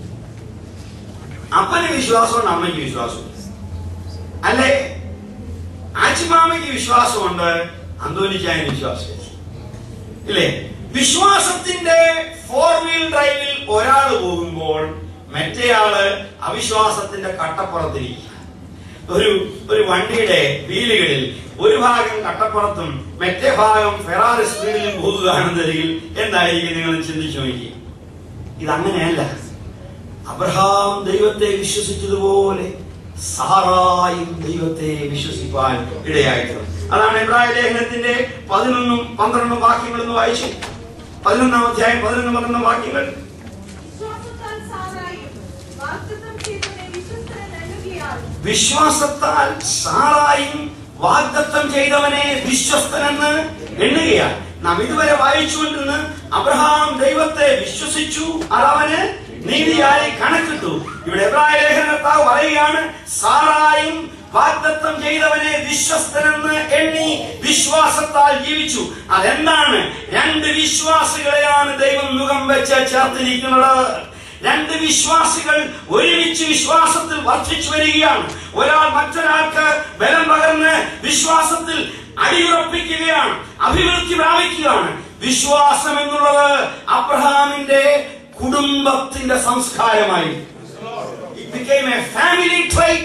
അപ്പന് വിശ്വാസമുണ്ട് അമ്മയ്ക്ക് വിശ്വാസമുണ്ട് അല്ലെ ആച്ചിമാമയ്ക്ക് വിശ്വാസമുണ്ട് അന്തോനിക്കായന് വിശ്വാസമില്ല ഇല്ലേ വിശ്വാസത്തിന്റെ ഫോർ വീൽ ഡ്രൈവിൽ ഒരാൾ പോകുമ്പോൾ മറ്റേയാള് അവിശ്വാസത്തിന്റെ കട്ടപ്പുറത്തിരിക്കുക ഒരു ഒരു വണ്ടിയുടെ വീലുകളിൽ ഒരു ഭാഗം കട്ടപ്പുറത്തും മറ്റേ ഭാഗം ഫെറാറി സ്പീഡിലും പോകുകയാണെന്നരികിൽ എന്തായിരിക്കും നിങ്ങൾ ചിന്തിച്ചു നോക്കി ഇതങ്ങനെയല്ല അബ്രഹാം ദൈവത്തെ വിശ്വസിച്ചതുപോലെ സാറായും ദൈവത്തെ വിശ്വസിപ്പാൻ ഇടയായിട്ടുണ്ട് അതാണ് ഇബ്രാഹിം ലേഖനത്തിന്റെ പതിനൊന്നും പന്ത്രണ്ടും വാക്യങ്ങളൊന്ന് വായിച്ചു പതിനൊന്നാം അധ്യായം പതിനൊന്നും പന്ത്രണ്ടും വാക്യങ്ങൾ വിശ്വാസത്താൽ സാറായും വാഗ്ദത്തം ചെയ്തവനെ വിശ്വസ്തൻ നൽകിയാൽ വിശ്വാസത്താൽ സാറായും വാഗ്ദത്തം ചെയ്തവനെ വിശ്വസ്തനെന്ന് എണ്ണുകയാണ് നാം ഇതുവരെ വായിച്ചുകൊണ്ടിരുന്ന് അബ്രഹാം ദൈവത്തെ വിശ്വസിച്ചു അതവന് നീതിയായി കണക്കിട്ടു ഇവിടെ എബ്രായ ലേഖനത്താവ് പറയുകയാണ് സാറായും വാഗ്ദത്തം ചെയ്തവനെ വിശ്വസ്തനെന്ന് എണ്ണി വിശ്വാസത്താൽ ജീവിച്ചു അതെന്താണ് രണ്ട് വിശ്വാസികളെയാണ് ദൈവം മുഖം വെച്ച് ചേർത്തിരിക്കുന്നത് രണ്ട് വിശ്വാസികൾ ഒരുമിച്ച് വിശ്വാസത്തിൽ വർദ്ധിച്ചു വരികയാണ് ഒരാൾ മറ്റൊരാൾക്ക് ബലം പകർന്ന് വിശ്വാസത്തിൽ അടിയുറപ്പിക്കുകയാണ് അഭിവൃദ്ധി പ്രാപിക്കുകയാണ് വിശ്വാസം എന്നുള്ളത് അബ്രഹാമിന്റെ കുടുംബത്തിന്റെ സംസ്കാരമായി It became a family trait.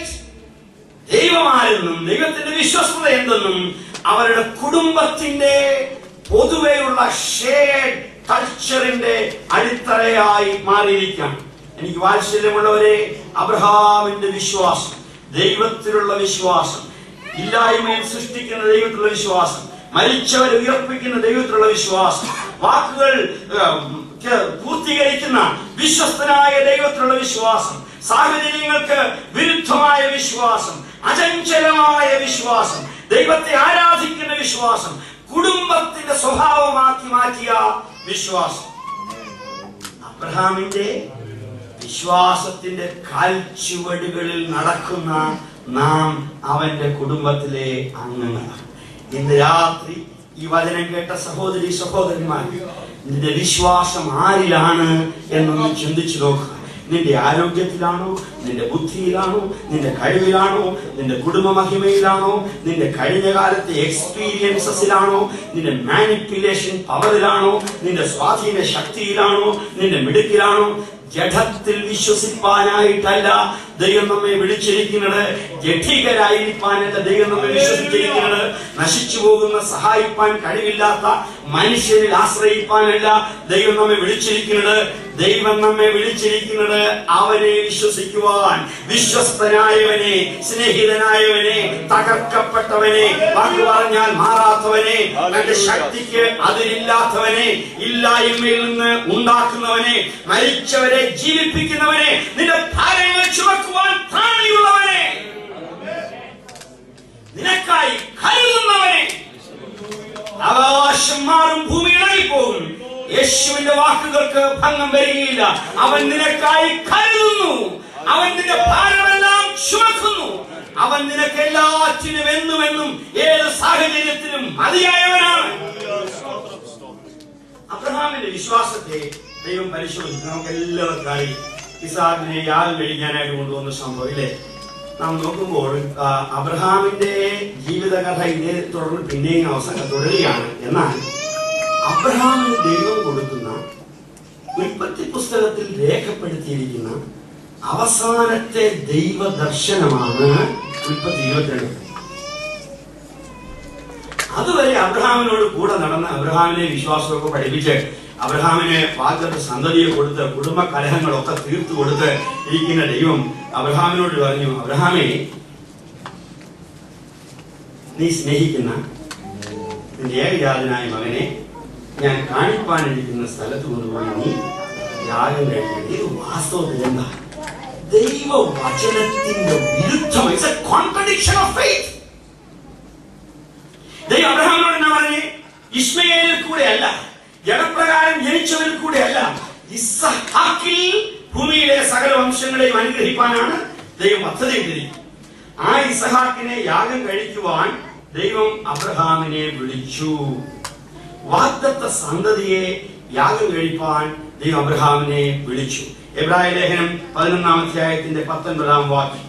ദൈവമാരെന്നും ദൈവത്തിന്റെ വിശ്വസ്തത എന്തെന്നും അവരുടെ കുടുംബത്തിന്റെ പൊതുവെയുള്ള ഷെയർഡ് കൾച്ചറിന്റെ അടിത്തറയായി മാറിയിരിക്കുകയാണ് എനിക്ക് വാത്സല്യമുള്ളവരെ അബ്രഹാമിന്റെ വിശ്വാസം ദൈവത്തിലുള്ള വിശ്വാസം ഇല്ലായ്മയിൽ സൃഷ്ടിക്കുന്ന ദൈവത്തിലുള്ള വിശ്വാസം മരിച്ചവരെ ഉയർപ്പിക്കുന്ന ദൈവത്തിലുള്ള വിശ്വാസം വാക്കുകൾ ഏഹ്, ക്ക് പൂർത്തീകരിക്കുന്ന വിശ്വസ്തനായ ദൈവത്തിലുള്ള വിശ്വാസം സാഹചര്യങ്ങൾക്ക് വിരുദ്ധമായ വിശ്വാസം അചഞ്ചലമായ വിശ്വാസം ദൈവത്തെ ആരാധിക്കുന്ന വിശ്വാസം കുടുംബത്തിന്റെ സ്വഭാവമാക്കി മാറ്റിയ വിശ്വാസം അബ്രഹാമിന്റെ വിശ്വാസത്തിന്റെ കാൽച്ചുവടുകളിൽ നടക്കുന്ന നാം അവന്റെ കുടുംബത്തിലെ അംഗങ്ങളാണ് ഇന്ന് രാത്രി ഈ വചനം കേട്ട സഹോദരി സഹോദരന്മാർ നിന്റെ വിശ്വാസം ആരിലാണ് എന്നൊന്ന് ചിന്തിച്ചു നോക്കുക നിന്റെ ആരോഗ്യത്തിലാണോ നിന്റെ ബുദ്ധിയിലാണോ നിന്റെ കഴിവിലാണോ നിന്റെ കുടുംബ മഹിമയിലാണോ നിന്റെ കഴിഞ്ഞ കാലത്തെ എക്സ്പീരിയൻസസിലാണോ നിന്റെ മാനിപ്പുലേഷൻ പവറിലാണോ നിന്റെ സ്വാധീന ശക്തിയിലാണോ നിന്റെ മിടുക്കിലാണോ ജഡത്തിൽ വിശ്വസിപ്പാനായിട്ടല്ല ദൈവം നമ്മെ വിളിച്ചിരിക്കുന്നത് ജഡികരായിരിക്കാനല്ല ദൈവം നമ്മെ വിശ്വസിച്ചിരിക്കുന്നത് നശിച്ചു പോകുന്ന സഹായിപ്പാൻ കഴിവില്ലാത്ത മനുഷ്യരിൽ ആശ്രയിപ്പാനല്ല ദൈവം നമ്മെ വിളിച്ചിരിക്കുന്നത് ദൈവം നമ്മെ വിളിച്ചിരിക്കുന്നത് അവനെ വിശ്വസിക്കുവാൻ വിശ്വസ്തനായവനെ സ്നേഹിതനായവനെ തകർക്കപ്പെട്ടവനെ വാക്ക് പറഞ്ഞാൽ മാറാത്തവനെ തന്റെ ശക്തിക്ക് അതിരില്ലാത്തവനെ ഇല്ലായ്മയിൽ നിന്ന് ഉണ്ടാക്കുന്നവനെ മരിച്ചവരെ ജീവിപ്പിക്കുന്നവനെ നിന്റെ ഭാരങ്ങൾ ചുമക്കുവാൻ പ്രാണിയുള്ളവനെ നിനക്കായി കരുതുന്നവനെ ആകാശം മാറും ഭൂമി ഇളകിപ്പോകും യേശുവിന്റെ വാക്കുകൾക്ക് ഭംഗം വരികയില്ല അവൻ നിനക്കായി കരുതുന്നു അവൻ നിന്റെ ഭാരമെല്ലാം ചുമക്കുന്നു അവൻ നിനക്ക് എല്ലാറ്റിനും എന്നും എന്നും ഏത് സാഹചര്യത്തിലും മതിയായവനാണ് അബ്രഹാമിന്റെ വിശ്വാസത്തെ ദൈവം പരിശോധിച്ചു നമുക്ക് എല്ലാവർക്കും അറിയാം ഇസാഖിനെ യാഗം കഴിക്കാനായിട്ട് കൊണ്ടുവന്ന സംഭവം ഇല്ലേ നാം നോക്കുമ്പോൾ ആ, അബ്രഹാമിന്റെ ജീവിതകഥ ഇതേ തുടർന്ന് പിന്നെയും അവസാനം തുടരുകയാണ് എന്നാൽ അബ്രഹാമിന് ദൈവം കൊടുക്കുന്ന ഉൽപ്പത്തി പുസ്തകത്തിൽ രേഖപ്പെടുത്തിയിരിക്കുന്ന അവസാനത്തെ ദൈവ ദർശനമാണ് ഉൽപ്പത്തി ഇരുപത്തിരണ്ട് അതുവരെ അബ്രഹാമിനോട് കൂടെ നടന്ന് അബ്രഹാമിനെ വിശ്വാസമൊക്കെ പഠിപ്പിച്ച് അബ്രഹാമിന് വാഗ്ദത്ത സന്തതിയെ കൊടുത്ത് കുടുംബ കലഹങ്ങളൊക്കെ തീർത്തു കൊടുത്ത് ഇരിക്കുന്ന ദൈവം അബ്രഹാമിനോട് പറഞ്ഞു അബ്രഹാമേ നീ സ്നേഹിക്കുന്ന നിന്റെ ഏകജാതനായ മകനെ ഞാൻ കാണിപ്പാനിരിക്കുന്ന സ്ഥലത്ത് കൊണ്ടുപോയി നീ യാഗം കഴിക്കണം ഇത് വാസ്തവത്തിൽ എന്താ ദൈവ വചനത്തിന്റെ വിരുദ്ധം it's a contradiction of faith ദൈവം അബ്രഹാമിനോട് എന്നാ പറഞ്ഞേ ഇസ്മയേലിൽ കൂടെ അല്ല ജനപ്രകാരം ജനിച്ചവരിൽ കൂടെ അല്ല ഇസ്ഹാക്കിൽ ഭൂമിയിലെ സകല വംശങ്ങളെയും അനുഗ്രഹിക്കാനാണ് ദൈവം പദ്ധതി ഇട്ടിരിക്കുന്നത് ആ ഇസഹാക്കിനെ യാഗം കഴിക്കുവാൻ ദൈവം അബ്രഹാമിനെ വിളിച്ചു വാഗ്ദത്ത സന്തതിയെ യാഗം കഴിപ്പാൻ ദൈവം അബ്രഹാമിനെ വിളിച്ചു എബ്രായ ലേഖനം പതിനൊന്നാം അധ്യായത്തിന്റെ പത്തൊൻപതാം വാക്യം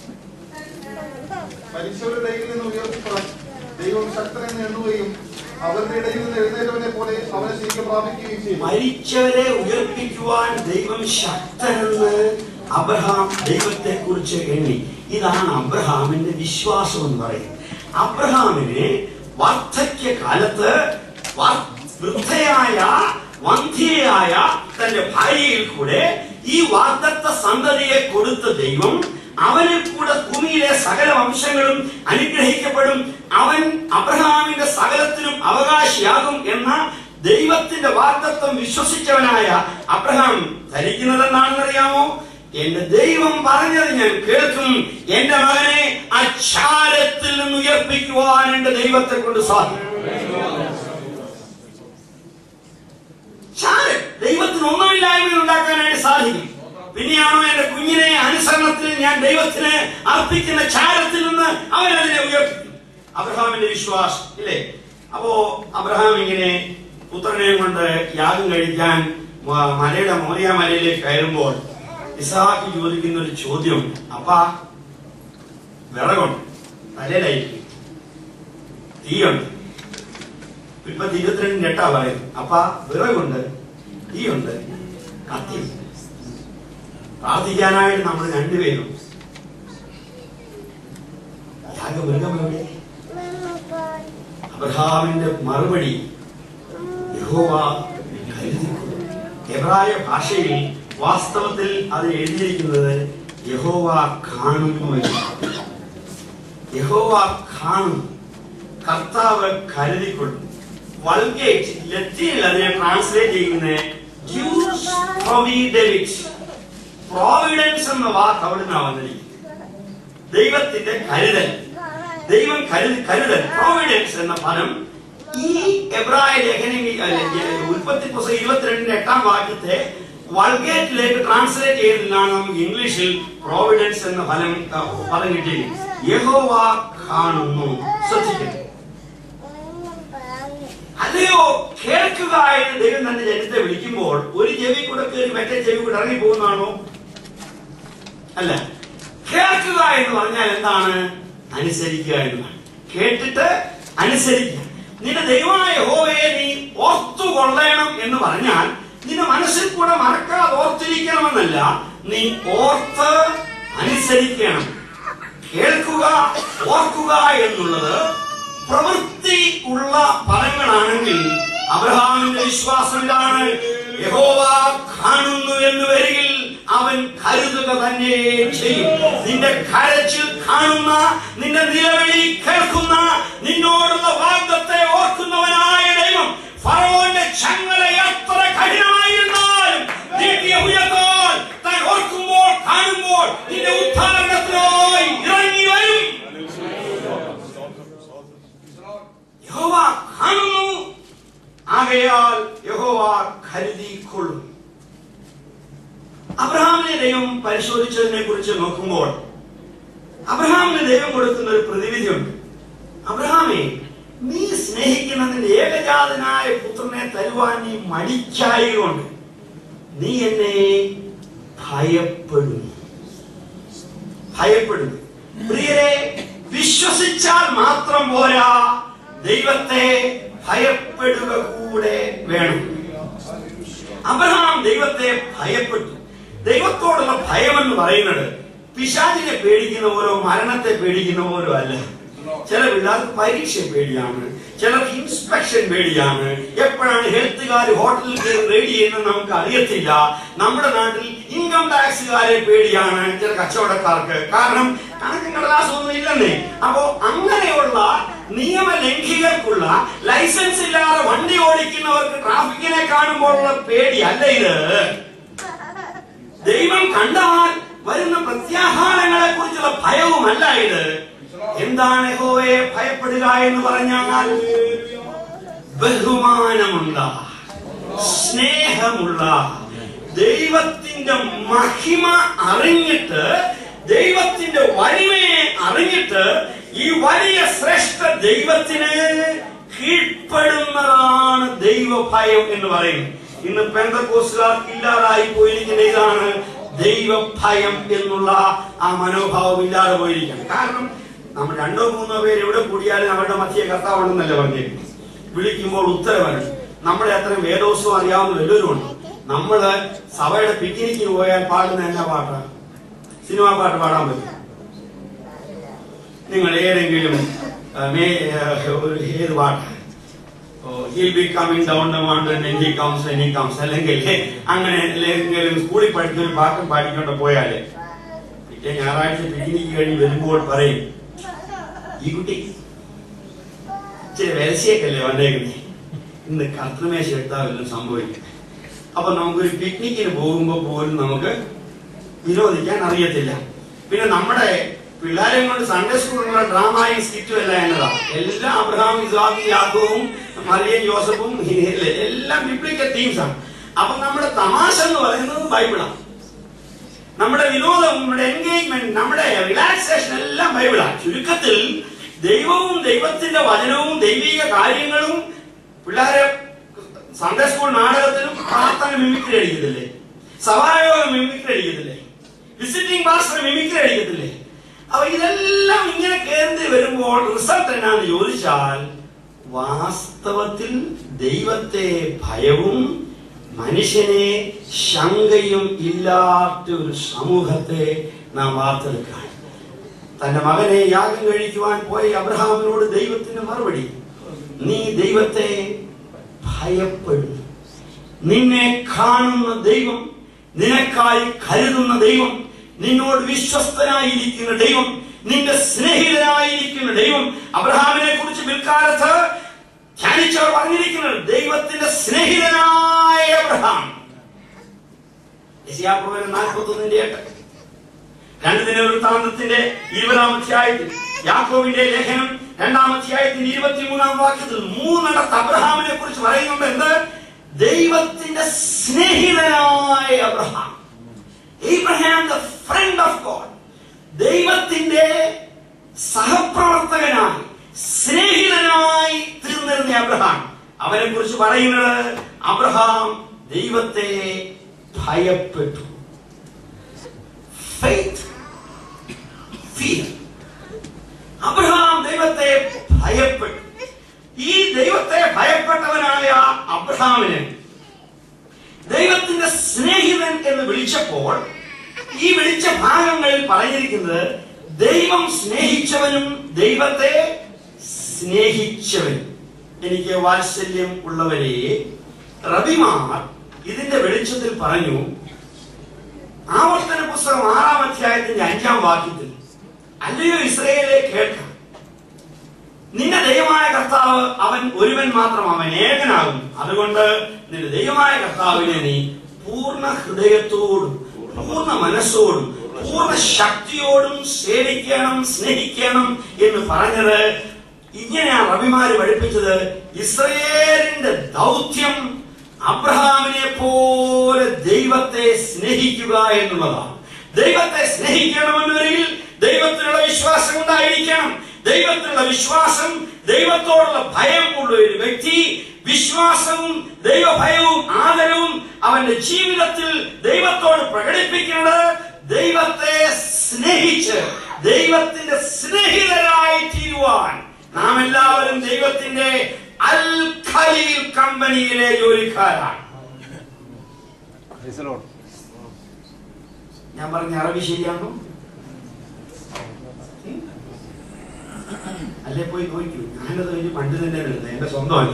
മരിച്ചവരുടെ ഇടയിൽ നിന്ന് ഉയർത്തിപ്പെടാൻ ദൈവം ശക്തനെന്ന് എണ്ണുകയും അവരുടെ ഇടയിൽ നിന്ന് എഴുന്നേറ്റവനെ പോലെ അവനെ ശരിക്കും പ്രാപിക്കുകയും ചെയ്തു മരിച്ചവരെ ഉയർപ്പിക്കുവാൻ ദൈവം ശക്തനെന്ന് അബ്രഹാം ദൈവത്തെ കുറിച്ച് എണ്ണി ഇതാണ് അബ്രഹാമിന്റെ വിശ്വാസം എന്ന് പറയുന്നത് അബ്രഹാമിന് വാർദ്ധക്യ കാലത്ത് വാ- വൃദ്ധയായ വന്ധ്യയായ തന്റെ ഭാര്യയിൽ കൂടെ ഈ വാഗ്ദത്ത സന്തതിയെ കൊടുത്ത ദൈവം അവനിൽ കൂടെ ഭൂമിയിലെ സകല വംശങ്ങളും അനുഗ്രഹിക്കപ്പെടും അവൻ അബ്രഹാമിന്റെ സകലത്തിനും അവകാശിയാകും എന്ന ദൈവത്തിന്റെ വാഗ്ദത്വം വിശ്വസിച്ചവനായ അബ്രഹാം ധരിക്കുന്നത് എന്താണെന്നറിയാമോ എന്റെ ദൈവം പറഞ്ഞത് ഞാൻ കേൾക്കും എന്റെ മകനെ അച്ചാരത്തിൽ നിന്ന് ഉയർപ്പിക്കുവാൻ എന്റെ ദൈവത്തെ കൊണ്ട് സാധിക്കും ചാരം ദൈവത്തിന് ഒന്നുമില്ലായ്മ ഉണ്ടാക്കാനായിട്ട് സാധിക്കും പിന്നെയാണോ എന്റെ കുഞ്ഞിനെ അനുസരണത്തിൽ ഞാൻ ദൈവത്തിന് അർപ്പിക്കുന്ന ചാരത്തിൽ നിന്ന് അവൻ അതിനെ ഉയർത്തിക്കും അബ്രഹാമിന്റെ വിശ്വാസം ഇല്ലേ അപ്പോ അബ്രഹാം ഇങ്ങനെ പുത്രനെ കൊണ്ട് യാഗം കഴിക്കാൻ മ- മലയുടെ മോറിയ മലയിലേക്ക് കയറുമ്പോൾ ഇസാഖ് ചോദിക്കുന്ന ഒരു ചോദ്യം അപ്പാ വിറകുണ്ട് തലയിലായിരിക്കും തീയുണ്ട് ഇപ്പൊ ഇരുപത്തിരണ്ടിന് എട്ടാ പറയും അപ്പ വിറകുണ്ട് തീയുണ്ട് കത്തി പ്രാർത്ഥിക്കാനായിട്ട് നമ്മൾ രണ്ടുപേരും യാഗമൃഗം എവിടെ അബ്രഹാമിന്റെ മറുപടി യഹോവ കരുതിക്കൊള്ളും എബ്രായ ഭാഷയിൽ വാസ്തവത്തിൽ അത് എഴുതിയിരിക്കുന്നത് യഹോവ കാണുന്നു എന്നാണ്. യഹോവ കാണും കർത്താവ് കരുതിക്കൊള്ളും വൾഗേറ്റ് ലത്തീനിൽ അതിനെ ട്രാൻസ്ലേറ്റ് ചെയ്യുന്നത് ജ്യൂസ് പ്രൊവിഡൻസ് പ്രോവിഡൻസ് എന്ന വാക്ക് അവിടുന്ന് വന്നിരിക്കുന്നത് ദൈവത്തിന്റെ കരുതൽ ദൈവം കരുതി കരുതൽ പ്രോവിഡൻസ് എന്ന പദം ഈ എബ്രായ ലേഖന ഉൽപ്പത്തി പുസ്തകം ഇരുപത്തിരണ്ടിന്റെ എട്ടാം വാക്യത്തെ വൾഗേറ്റിലേക്ക് ട്രാൻസ്ലേറ്റ് ചെയ്തതിനാണ് നമുക്ക് ഇംഗ്ലീഷിൽ പ്രോവിഡൻസ് എന്ന ഫലം ആ, പദം കിട്ടിയത് യഹോവ കാണുന്നു ശ്രദ്ധിക്കുന്നു അല്ലയോ കേൾക്കുക എന്ന് ദൈവം തന്റെ ജനത്തെ വിളിക്കുമ്പോൾ ഒരു ചെവി കൂടെ കയറി മറ്റേ ചെവി കൂടെ ഇറങ്ങി പോകുന്നതാണോ അല്ല കേൾക്കുക എന്ന് പറഞ്ഞാൽ എന്താണ് അനുസരിക്കുക എന്നതാണ് കേട്ടിട്ട് അനുസരിക്കുക നിന്റെ ദൈവമായ യഹോവയെ നീ ഓർത്തുകൊള്ളണം എന്ന് പറഞ്ഞാൽ നിന്റെ മനസ്സിൽ കൂടെ മറക്കാതെ ഓർത്തിരിക്കണമെന്നല്ല നീ ഓർത്ത് അനുസരിക്കണം കേൾക്കുക ഓർക്കുക എന്നുള്ളത് പ്രവൃത്തി ഉള്ള പദങ്ങളാണെങ്കിൽ അബ്രഹാമിന്റെ വിശ്വാസം ഇതാണ് യഹോവ കാണുന്നു എന്ന് വരികിൽ അവൻ കരുതുക തന്നെ ചെയ്യും നിന്റെ കരച്ചിൽ കാണുന്ന നിന്റെ നിലവിളി കേൾക്കുന്ന നിന്നോടുള്ള വാഗ്ദത്തെ ഓർക്കുന്നവനായ ദൈവം ഫറവോന്റെ ചങ്ങല എത്ര കഠിനമായിരുന്നാലും നീട്ടിയ ഉയർത്താൽ താൻ ഓർക്കുമ്പോൾ കാണുമ്പോൾ നിന്റെ ഉദ്ധാരണത്തിനായി ഇറങ്ങി വരും യഹോവ കാണുന്നു ആകയാൽ യഹോവ കരുതിക്കൊള്ളും അബ്രഹാമിനെ ദൈവം പരിശോധിച്ചതിനെ കുറിച്ച് നോക്കുമ്പോൾ അബ്രഹാമിന് ദൈവം കൊടുക്കുന്ന ഒരു പ്രതിവിധിയുണ്ട് അബ്രഹാമെ നീ സ്നേഹിക്കുന്ന നിന്റെ ഏകജാതനായ പുത്രനെ തരുവാൻ നീ മടിക്കായതുകൊണ്ട് നീ എന്നെ ഭയപ്പെടുന്നു ഭയപ്പെടുന്നു പ്രിയരെ വിശ്വസിച്ചാൽ മാത്രം പോരാ ദൈവത്തെ ഭയപ്പെടുക കൂടെ വേണം അബ്രഹാം ദൈവത്തെ ഭയപ്പെട്ടു ദൈവത്തോടുള്ള ഭയം എന്ന് പറയുന്നത് പിശാചിനെ പേടിക്കുന്ന ഓരോ മരണത്തെ പേടിക്കുന്ന ഓരോ അല്ല ചില പിള്ളേർക്ക് പരീക്ഷ പേടിയാണ് ചിലർക്ക് ഇൻസ്പെക്ഷൻ പേടിയാണ് എപ്പോഴാണ് ഹെൽത്തുകാർ ഹോട്ടലിൽ കയറി റെഡി ചെയ്യുന്നത് നമുക്ക് അറിയത്തില്ല നമ്മുടെ നാട്ടിൽ ഇൻകം ടാക്സുകാരെ പേടിയാണ് ചില കച്ചവടക്കാർക്ക് കാരണം കണക്ക് കടലാസൊന്നും ഇല്ലെന്നേ അപ്പോ അങ്ങനെയുള്ള നിയമലംഘികർക്കുള്ള ലൈസൻസ് ഇല്ലാതെ വണ്ടി ഓടിക്കുന്നവർക്ക് ട്രാഫിക്കിനെ കാണുമ്പോഴുള്ള പേടി അല്ല ഇത് ദൈവം കണ്ടാൽ വരുന്ന പ്രത്യാഘാതങ്ങളെ കുറിച്ചുള്ള ഭയവുമല്ല ഇത് എന്താണ് യഹോവയെ ഭയപ്പെടുക എന്ന് പറഞ്ഞാൽ ബഹുമാനമുള്ള സ്നേഹമുള്ള ദൈവത്തിന്റെ മഹിമ അറിഞ്ഞിട്ട് ദൈവത്തിന്റെ വലിമയെ അറിഞ്ഞിട്ട് ഈ വലിയ ശ്രേഷ്ഠ ദൈവത്തിന് കീഴ്പ്പെടുന്നതാണ് ദൈവഭയം എന്ന് പറയുന്നത് ഇന്ന് പെന്തക്കോസുകാർക്ക് ഇല്ലാതായി പോയിരിക്കുന്ന ഇതാണ് ദൈവഭയം എന്നുള്ള ആ മനോഭാവം ഇല്ലാതെ പോയിരിക്കണം കാരണം നമ്മൾ രണ്ടോ മൂന്നോ പേര് എവിടെ കൂടിയാലും അവരുടെ മധ്യ കർത്താവുണ്ടെന്നല്ലേ പറഞ്ഞിരിക്കുന്നത് വിളിക്കുമ്പോൾ ഉത്തരവാണ് നമ്മളെ അത്രയും വേദോത്സവം അറിയാവുന്ന എല്ലാവരും ഉണ്ട് നമ്മള് സഭയുടെ പിക്നിക്കിന് പോയാൽ പാടുന്ന എന്നാ പാട്ടാണ് സിനിമാ പാട്ട് പാടാൻ പറ്റും നിങ്ങൾ ഏതെങ്കിലും ആ, മേ- ആ, ഒരു ഏത് പാട്ട് he'll be coming down the mountain and he comes when he comes അല്ലെങ്കിൽ അങ്ങനെ ഏതെങ്കിലും സ്കൂളിൽ പഠിക്കുന്ന ഒരു പാട്ടും പാടിക്കൊണ്ട് പോയാല് പിറ്റേ ഞായറാഴ്ച പിക്നിക്ക് കഴിഞ്ഞ് വരുമ്പോൾ പറയും ഈ കുട്ടി ഇച്ചിരി വിരസിയൊക്കെയല്ലേ വന്നേക്കുന്നേ ഇന്ന് കർത്തമേശ എടുത്താൽ വല്ലതും സംഭവിക്കും അപ്പൊ നമുക്കൊരു പിക്നിക്കിന് പോകുമ്പോൾ പോലും നമുക്ക് വിരോധിക്കാൻ അറിയത്തില്ല പിന്നെ നമ്മുടെ പിള്ളേരെ കൊണ്ട് സൺഡേ സ്കൂളിലുള്ള ഡ്രാമയും സ്കിറ്റും എല്ലാം എന്നതാ എല്ലാം അബ്രഹാം ഇസാഖും യാക്കോവും മറിയൻ ജോസഫും ഇല്ലേ, എല്ലാം ബിബ്ലിക്കൽ തീംസ് ആണ് അപ്പൊ നമ്മുടെ തമാശ എന്ന് പറയുന്നത് ബൈബിളാണ് നമ്മുടെ വിനോദം നമ്മുടെ എൻഗേജ്മെന്റ് നമ്മുടെ റിലാക്സേഷൻ എല്ലാം ബൈബിളാണ് ചുരുക്കത്തിൽ ദൈവവും ദൈവത്തിന്റെ വചനവും ദൈവിക കാര്യങ്ങളും പിള്ളേരെ സൺഡേ സ്കൂൾ നാടകത്തിലും പ്രാർത്ഥന മിമിക്രി അടിക്കത്തില്ലേ സഭായോഗം മിമിക്രി അടിക്കത്തില്ലേ വിസിറ്റിംഗ് പാസ്റ്റർ മിമിക്രി അടിക്കത്തില്ലേ അപ്പൊ ഇതെല്ലാം ഇങ്ങനെ കയറി വരുമ്പോൾ റിസൾട്ട് എന്നാന്ന് ചോദിച്ചാൽ വാസ്തവത്തിൽ ദൈവത്തെ ഭയവും മനുഷ്യനെ ശങ്കയും ഇല്ലാത്ത ഒരു സമൂഹത്തെ നാം വാർത്തെടുക്കാൻ തന്റെ മകനെ യാഗം കഴിക്കുവാൻ പോയ അബ്രഹാമിനോട് ദൈവത്തിന്റെ മറുപടി നീ ദൈവത്തെ ഭയപ്പെടുന്നു നിന്നെ കാണുന്ന ദൈവം നിനക്കായി കരുതുന്ന ദൈവം നിന്നോട് വിശ്വസ്തനായിരിക്കുന്ന ദൈവം നിന്റെ സ്നേഹിതനായിരിക്കുന്ന ദൈവം അബ്രഹാമിനെ കുറിച്ച് പിൽക്കാലത്ത് ധ്യാനിച്ചവർ പറഞ്ഞിരിക്കുന്നത് ദൈവത്തിന്റെ സ്നേഹിതനായ അബ്രഹാം യശയാപ്രവചനം നാൽപ്പത്തൊന്നിന്റെ എട്ട് രണ്ട് ദിനവൃത്താന്തത്തിന്റെ ഇരുപതാം അധ്യായത്തിൽ യാക്കോവിന്റെ ലേഖനം രണ്ടാം അധ്യായത്തിന്റെ ഇരുപത്തിമൂന്നാം വാക്യത്തിൽ മൂന്നിടത്ത് അബ്രഹാമിനെ കുറിച്ച് പറയുന്നുണ്ട് എന്ത് ദൈവത്തിന്റെ സ്നേഹിതനായ Abraham Abraham the friend of God ദൈവത്തിന്റെ സഹപ്രവർത്തകനായി സ്നേഹിതനായി തീർന്നിരുന്ന അബ്രഹാം അവനെ കുറിച്ച് പറയുന്നത് അബ്രഹാം ദൈവത്തെ ഭയപ്പെട്ടു faith, fear. അബ്രഹാം ദൈവത്തെ ഭയപ്പെട്ടു ഈ ദൈവത്തെ ഭയപ്പെട്ടവനായ അബ്രഹാമിന് ദൈവത്തിന്റെ സ്നേഹിതൻ എന്ന് വിളിച്ചപ്പോൾ ഈ വിളിച്ച ഭാഗങ്ങളിൽ പറഞ്ഞിരിക്കുന്നത് ദൈവം സ്നേഹിച്ചവനും ദൈവത്തെ സ്നേഹിച്ചവനും എനിക്ക് വാത്സല്യം ഉള്ളവരെ റബിമാർ ഇതിന്റെ വെളിച്ചത്തിൽ പറഞ്ഞു ആവർത്തന പുസ്തകം ആറാം അധ്യായത്തിന്റെ അഞ്ചാം വാക്യത്തിൽ അല്ലയോ ഇസ്രയേലെ കേൾക്കാം നിന്റെ ദൈവമായ കർത്താവ് അവൻ ഒരുവൻ മാത്രം അവൻ ഏകനാകും അതുകൊണ്ട് നിന്റെ ദൈവമായ കർത്താവിനെ നീ പൂർണ്ണ ഹൃദയത്തോടും പൂർണ്ണ മനസ്സോടും പൂർണ്ണ ശക്തിയോടും സേവിക്കണം സ്നേഹിക്കണം എന്ന് പറഞ്ഞത് ഇങ്ങനെയാണ് റബിമാര് പഠിപ്പിച്ചത് ഇസ്രയേലിന്റെ ദൗത്യം അബ്രഹാമിനെ പോലെ ദൈവത്തെ സ്നേഹിക്കുക എന്നുള്ളതാണ് ദൈവത്തെ സ്നേഹിക്കണമെന്നവരിൽ ദൈവത്തിലുള്ള വിശ്വാസം ഉണ്ടായിരിക്കണം ദൈവത്തിലുള്ള വിശ്വാസം ദൈവത്തോടുള്ള ഭയം ഉള്ള ഒരു വ്യക്തി വിശ്വാസവും ദൈവഭയവും ആദരവും അവന്റെ ജീവിതത്തിൽ ദൈവത്തോട് പ്രകടിപ്പിക്കുന്നത് ദൈവത്തെ സ്നേഹിച്ച് ദൈവത്തിന്റെ സ്നേഹിതരായി തീരുവാൻ നാം എല്ലാവരും ദൈവത്തിന്റെ അൽ ഖലീൽ കമ്പനിയിലെ ജോലിക്കാരാണ് Praise the Lord. ഞാൻ പറഞ്ഞ അറബി ശരിയാണോ ഉം? അല്ലേ പോയി ചോദിക്കൂ ഞാനത് ഒരു പണ്ട് തന്നെ എടുത്തത് എന്റെ സ്വന്തമല്ല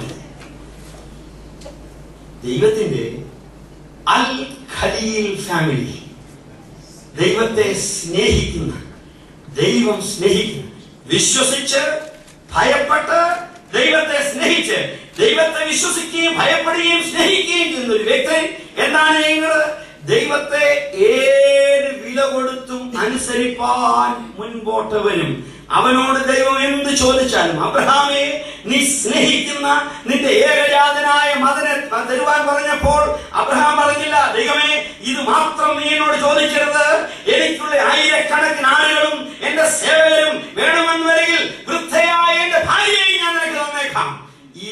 ദൈവത്തിന്റെ അൽ ഖലീൽ ഫാമിലി ദൈവത്തെ സ്നേഹിക്കുന്ന ദൈവം സ്നേഹിക്കുന്ന വിശ്വസിച്ച് ഭയപ്പെട്ട് ദൈവത്തെ സ്നേഹിച്ച് ദൈവത്തെ വിശ്വസിക്കുകയും ഭയപ്പെടുകയും സ്നേഹിക്കുകയും ചെയ്യുന്ന ഒരു വ്യക്തി എന്താണ് ചെയ്യുന്നത് ദൈവത്തെ ഏത് വില കൊടുത്തും അനുസരിപ്പാൻ മുൻപോട്ട് വരും അവനോട് ദൈവം എന്ത് ചോദിച്ചാലും അബ്രഹാമെ നീ സ്നേഹിക്കുന്ന നിന്റെ ഏകജാതനായ മകനെ തരുവാൻ പറഞ്ഞപ്പോൾ അബ്രഹാം പറഞ്ഞില്ല ദൈവമേ ഇത് മാത്രം നീ എന്നോട് ചോദിക്കരുത് എനിക്കുള്ള ആയിരക്കണക്കിന് ആളുകളും എന്റെ സേവകരും വേണമെന്ന് വരികിൽ വൃദ്ധയായ എന്റെ ഭാര്യയെയും ഞാൻ നിനക്ക് തന്നേക്കാം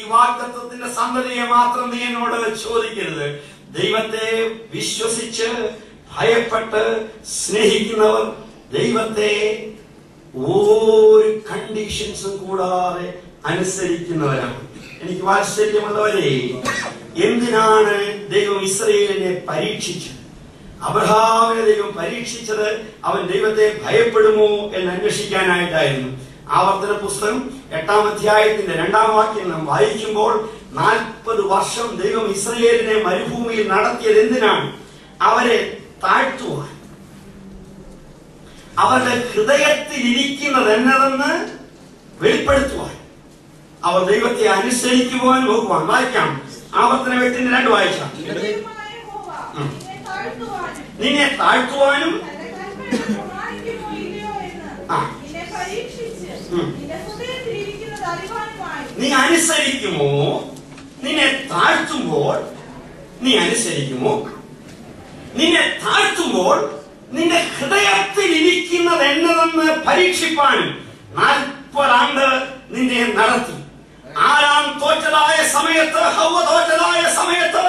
ചോദിക്കരുത് ദൈവത്തെ വിശ്വസിച്ച് ഭയപ്പെട്ട് സ്നേഹിക്കുന്നവർ ദൈവത്തെ ഒരു കണ്ടീഷൻസും കൂടാതെ അനുസരിക്കുന്നവരാണ് എനിക്ക് വാത്സല്യമുള്ളവരെ എന്തിനാണ് ദൈവം ഇസ്രയേലിനെ പരീക്ഷിച്ചത് അബ്രഹാമിനെ ദൈവം പരീക്ഷിച്ചത് അവൻ ദൈവത്തെ ഭയപ്പെടുമോ എന്ന് അന്വേഷിക്കാനായിട്ടായിരുന്നു ആവർത്തന പുസ്തകം എട്ടാം അധ്യായത്തിന്റെ രണ്ടാം വാക്യം നാം വായിക്കുമ്പോൾ നാൽപ്പത് വർഷം ദൈവം ഇസ്രയേലിനെ മരുഭൂമിയിൽ നടത്തിയത് എന്തിനാണ് അവരെ താഴ്ത്തുവാൻ അവരുടെ ഹൃദയത്തിൽ ഇരിക്കുന്നത് എന്നതെന്ന് വെളിപ്പെടുത്തുവാൻ അവർ ദൈവത്തെ അനുസരിക്കുവാൻ നോക്കുവാൻ വായിക്കാം ആവർത്തന എട്ടിന്റെ രണ്ട് വായിക്കാം ദൈവമായ യഹോവ ഉം. നിന്നെ താഴ്ത്തുവാനും നിന്നെ താഴ്ത്തുവാനും തന്റെ കൽപ്പന പ്രമാണിക്കുമോ ഇല്ലയോ എന്ന് ആ. നിന്നെ പരീക്ഷിച്ച് ഉം. നിന്റെ ഹൃദയത്തിൽ ഇരിക്കുന്നത് അറിവാനുമായി നീ അനുസരിക്കുമോ നിന്നെ താഴ്ത്തുമ്പോൾ നീ അനുസരിക്കുമോ നിന്നെ താഴ്ത്തുമ്പോൾ നിന്റെ ഹൃദയത്തിൽ ഇരിക്കുന്നത് എന്നതെന്ന് പരീക്ഷിപ്പാനും നാൽപ്പതാണ്ട് നിന്നെ നടത്തി ആരാം തോറ്റതായ സമയത്ത് ഹൗവ തോറ്റതായ സമയത്ത്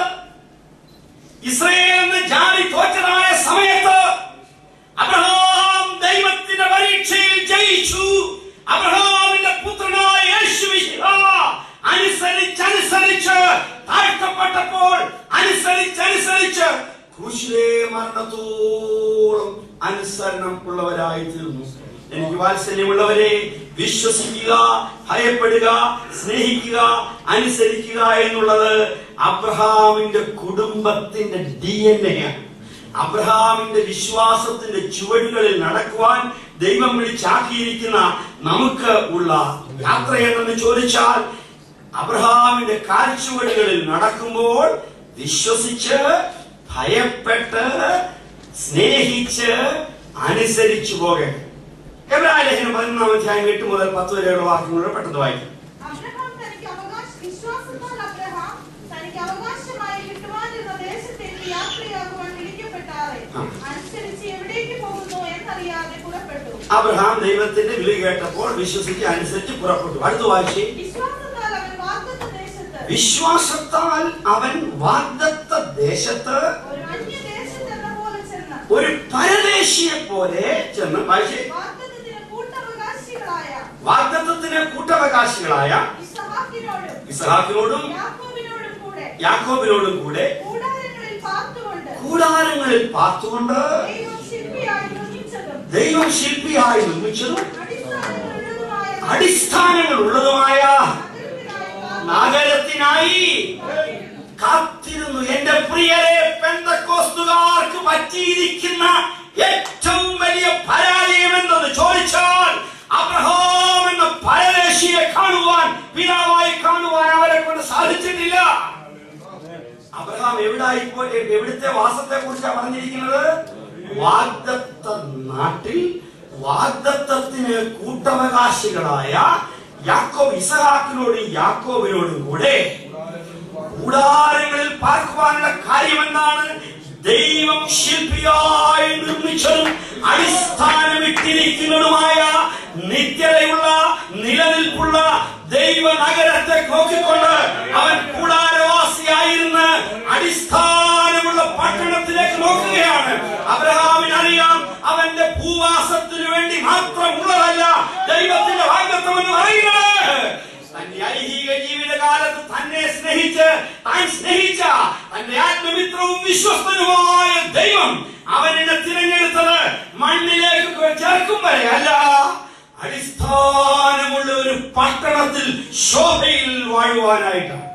ഇസ്രയേൽ എന്ന ജാതി തോറ്റതായ സമയത്ത് അബ്രഹാം ദൈവത്തിന്റെ പരീക്ഷയിൽ ജയിച്ചു അബ്രഹാമിന്റെ പുത്രനായ യേശു അനുസരിച്ച് അനുസരിച്ച് താഴ്ത്തപ്പെട്ടപ്പോൾ അനുസരിച്ച് അനുസരിച്ച് ക്രൂശിലെ മരണത്തോളം അനുസരണം ഉള്ളവരായി തീർന്നു എനിക്ക് വാത്സല്യമുള്ളവരെ വിശ്വസിക്കുക ഭയപ്പെടുക സ്നേഹിക്കുക അനുസരിക്കുക എന്നുള്ളത് അബ്രഹാമിന്റെ കുടുംബത്തിന്റെ ഡി എൻ എ ആണ് അബ്രഹാമിന്റെ വിശ്വാസത്തിന്റെ ചുവടുകളിൽ നടക്കുവാൻ ദൈവം വിളിച്ചാക്കിയിരിക്കുന്ന നമുക്ക് ഉള്ള യാത്രയെന്ന് ചോദിച്ചാൽ അബ്രഹാമിന്റെ കാൽച്ചുവടുകളിൽ നടക്കുമ്പോൾ വിശ്വസിച്ച് ഭയപ്പെട്ട് സ്നേഹിച്ച് അനുസരിച്ചു പോകണം എബ്രാഹിം പതിനൊന്നാം അധ്യായം എട്ട് മുതൽ പത്ത് വരെയുള്ള വാക്യങ്ങൾ പെട്ടെന്ന് വായിക്കും അബ്രഹാം തനിക്ക് അവകാശ വിശ്വാസത്താൽ അബ്രഹാം തനിക്ക് അവകാശമായി കിട്ടുവാനിരുന്ന ദേശത്തേക്ക് യാത്രയാകുവാൻ വിളിക്കപ്പെട്ടാറെ ആ. അനുസരിച്ച് എവിടേക്ക് പോകുന്നു എന്നറിയാതെ പുറപ്പെട്ടു അബ്രഹാം ദൈവത്തിന്റെ വിളി കേട്ടപ്പോൾ വിശ്വസിച്ച് അനുസരിച്ച് പുറപ്പെട്ടു അടുത്ത വായിച്ചേ വിശ്വാസത്താൽ അവൻ വാഗ്ദത്ത ദേശത്ത് വിശ്വാസത്താൽ അവൻ വാഗ്ദത്ത ദേശത്ത് ഒരു അന്യദേശത്തെന്ന പോലെ ചെന്ന് ഒരു പരദേശിയെ പോലെ ചെന്ന് വായിച്ചേ വാഗ്ദത്തത്തിന് കൂട്ടവകാശികളായ വാഗ്ദത്തത്തിന് കൂട്ടവകാശികളായ ഇസ്ഹാക്കിനോടും ഇസ്ഹാക്കിനോടും യാക്കോബിനോടും കൂടെ യാക്കോബിനോടും കൂടെ കൂടാരങ്ങളിൽ പാർത്തുകൊണ്ട് കൂടാരങ്ങളിൽ പാർത്തുകൊണ്ട് ദൈവം ശില്പിയായി നിർമ്മിച്ചതും ദൈവം ശില്പിയായി നിർമ്മിച്ചതും അടിസ്ഥാനങ്ങളുള്ളതുമായ അടിസ്ഥാനങ്ങൾ ഉള്ളതുമായ നഗരത്തിനായി നഗരത്തിനായി കാത്തിരുന്നു എന്റെ പ്രിയരെ പെന്തക്കോസ്തുകാർക്ക് പറ്റിയിരിക്കുന്ന ഏറ്റവും വലിയ പരാജയം എന്തെന്ന് ചോദിച്ചാൽ അബ്രഹാം എന്ന പരദേശിയെ കാണുവാൻ പിതാവായി കാണുവാൻ അവരെ കൊണ്ട് സാധിച്ചിട്ടില്ല അബ്രഹാം എവിടായി പോയി എവിടുത്തെ വാസത്തെ കുറിച്ചാണ് പറഞ്ഞിരിക്കുന്നത് വാഗ്ദത്ത നാട്ടിൽ വാഗ്ദത്തത്തിന് കൂട്ടവകാശികളായ യാക്കോബ് ഇസഹാക്കിനോടും യാക്കോബിനോടും കൂടെ കൂടാരങ്ങളിൽ പാർക്കുവാനുള്ള കാര്യം എന്താണ് ദൈവം ശില്പിയായി നിർമ്മിച്ചതും അടിസ്ഥാനമിട്ടിരിക്കുന്നതുമായ നിത്യതയുള്ള നിലനിൽപ്പുള്ള ദൈവ നഗരത്തെ നോക്കിക്കൊണ്ട് അവൻ കൂടാരവാസിയായിരുന്ന് അടിസ്ഥാനമുള്ള പട്ടണത്തിലേക്ക് നോക്കുകയാണ് അബ്രഹാമിന് അറിയാം അവന്റെ ഭൂവാസത്തിനു വേണ്ടി മാത്രമുള്ളതല്ല ദൈവത്തിന്റെ വാഗ്ദത്വം എന്ന് പറയുന്നത് തന്റെ ഐഹിക ജീവിതകാലത്ത് തന്നെ സ്നേഹിച്ച് താൻ സ്നേഹിച്ച തന്റെ ആത്മമിത്രവും വിശ്വസ്തനുമായ ദൈവം അവനെ തിരഞ്ഞെടുത്തത് മണ്ണിലേക്ക് ചേർക്കും വരെ അല്ല അടിസ്ഥാനമുള്ള ഒരു പട്ടണത്തിൽ ശോഭയിൽ വാഴുവാനായിട്ടാണ്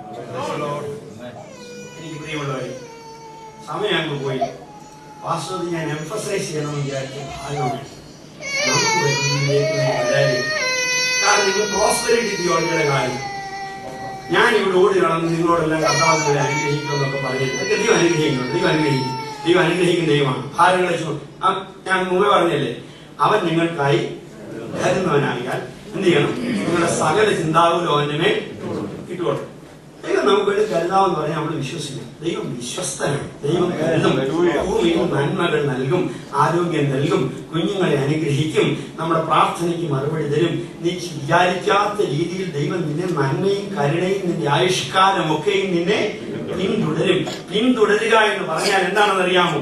എനിക്ക് പ്രിയമുള്ളവരെ സമയം അങ്ങ് പോയി വാസ്തവത്തിൽ ഞാൻ എംഫസൈസ് ചെയ്യണമെന്ന് വിചാരിച്ച ഭാഗമാണ് നമുക്ക് വരുന്നതിലേക്ക് നാം വരാതെ കാരണം ഇത് പ്രോസ്പെരിറ്റി തിയോളജിയുടെ കാര്യം ഞാൻ ഇവിടെ ഓടി നടന്ന് നിങ്ങളോടെല്ലാം കർത്താവിനെ അനുഗ്രഹിക്കും എന്നൊക്കെ പറഞ്ഞിട്ട് ദൈവം അനുഗ്രഹിക്കുന്നു ദൈവം അനുഗ്രഹിക്കും ദൈവം അനുഗ്രഹിക്കുന്ന ദൈവമാണ് ഭാരങ്ങളെ ചു- ആ, ഞാൻ മുമ്പേ പറഞ്ഞല്ലേ അവൻ നിങ്ങൾക്കായി കരുന്നവനാകിയാൽ എന്ത് ചെയ്യണം നിങ്ങളുടെ സകല ചിന്താകുലോ അവന്റെ മേൽ ഇട്ടുകൊള്ളു ദൈവം നമുക്ക് വേണ്ടി കരുതാവെന്ന് പറഞ്ഞാൽ നമ്മൾ വിശ്വസിക്കും ദൈവം വിശ്വസ്തനാണ് ദൈവം കരുതും ഭൂമിയിൽ നന്മകൾ നൽകും ആരോഗ്യം നൽകും കുഞ്ഞുങ്ങളെ അനുഗ്രഹിക്കും നമ്മുടെ പ്രാർത്ഥനയ്ക്ക് മറുപടി തരും നീ വിചാരിക്കാത്ത രീതിയിൽ ദൈവം നിന്നെ നന്മയും കരുണയും നിന്റെ ആയുഷ്കാലമൊക്കെയും നിന്നെ പിന്തുടരും പിന്തുടരുക എന്ന് പറഞ്ഞാൽ എന്താണെന്ന് അറിയാമോ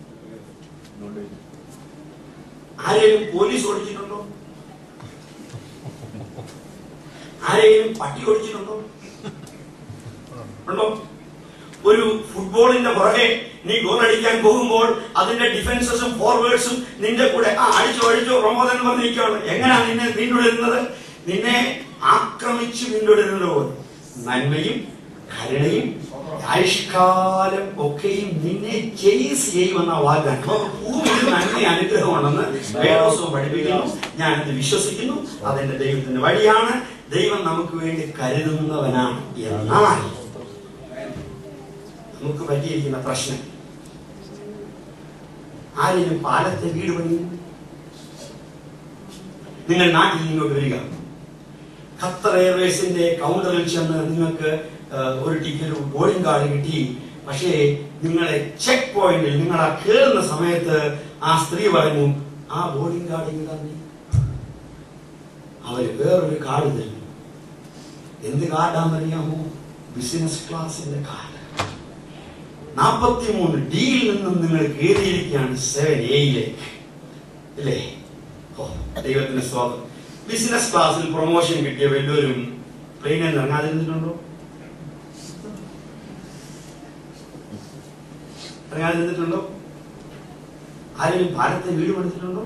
ആരെയും പോലീസ് ഓടിച്ചിട്ടുണ്ടോ ആരെയും പട്ടി ഓടിച്ചിട്ടുണ്ടോ ഉണ്ടോ ഒരു ഫുട്ബോളിന്റെ പുറകെ നീ ഗോൾ അടിക്കാൻ പോകുമ്പോൾ അതിന്റെ ഡിഫൻസസും ഫോർവേഡ്സും നിന്റെ കൂടെ ആ അടിച്ചോ അടിച്ചോ പ്രമോദൻ പറഞ്ഞിരിക്കുകയാണ് എങ്ങനെയാ നിന്നെ പിന്തുടരുന്നത് നിന്നെ ആക്രമിച്ചു പിന്തുടരുന്നത് പോലെ നന്മയും കരുണയും ആയുഷ്കാലം ഒക്കെയും നിന്നെ ചേസ് ചെയ്യുമെന്ന വാഗ്ദാനം അപ്പൊ ഭൂമിയിൽ നന്മ അനുഗ്രഹമാണെന്ന് വേദോസവും പഠിപ്പിക്കുന്നു ഞാനത് വിശ്വസിക്കുന്നു അതെന്റെ ദൈവത്തിന്റെ വഴിയാണ് ദൈവം നമുക്ക് വേണ്ടി കരുതുന്നവനാണ് എന്നാൽ നമുക്ക് പറ്റിയിരിക്കുന്ന പ്രശ്നം ആരെങ്കിലും പാലത്തെ വീട് പണിയും നിങ്ങൾ നാട്ടിൽ നിന്നോട്ട് വരിക ഖത്തർ എയർവേസിന്റെ കൗണ്ടറിൽ ചെന്ന് നിങ്ങൾക്ക് ആ, ഒരു ടിക്കറ്റ് ബോർഡിംഗ് കാർഡ് കിട്ടി പക്ഷേ നിങ്ങളെ ചെക്ക് പോയിന്റിൽ നിങ്ങൾ ആ കയറുന്ന സമയത്ത് ആ സ്ത്രീ പറഞ്ഞു ആ ബോർഡിംഗ് കാർഡ് ഇങ്ങ് തന്നെ അവര് വേറൊരു കാർഡ് തരും എന്ത് കാർഡാണെന്നറിയാമോ ബിസിനസ് ക്ലാസിന്റെ കാർഡ് നാൽപ്പത്തിമൂന്ന് ഡിയിൽ നിന്നും നിങ്ങൾ കയറിയിരിക്കുകയാണ് സെവൻ എയിലേക്ക് അല്ലേ ഓ ദൈവത്തിന്റെ സ്വാഗതം ബിസിനസ് ക്ലാസ്സിൽ പ്രൊമോഷൻ കിട്ടിയ വല്ലവരും പ്ലെയിനിൽ നിന്ന് ഇറങ്ങാതിരുന്നിട്ടുണ്ടോ ഇറങ്ങാതിരുന്നിട്ടുണ്ടോ ആരെങ്കിലും ഭാരത്തെ വീട് പണിതിട്ടുണ്ടോ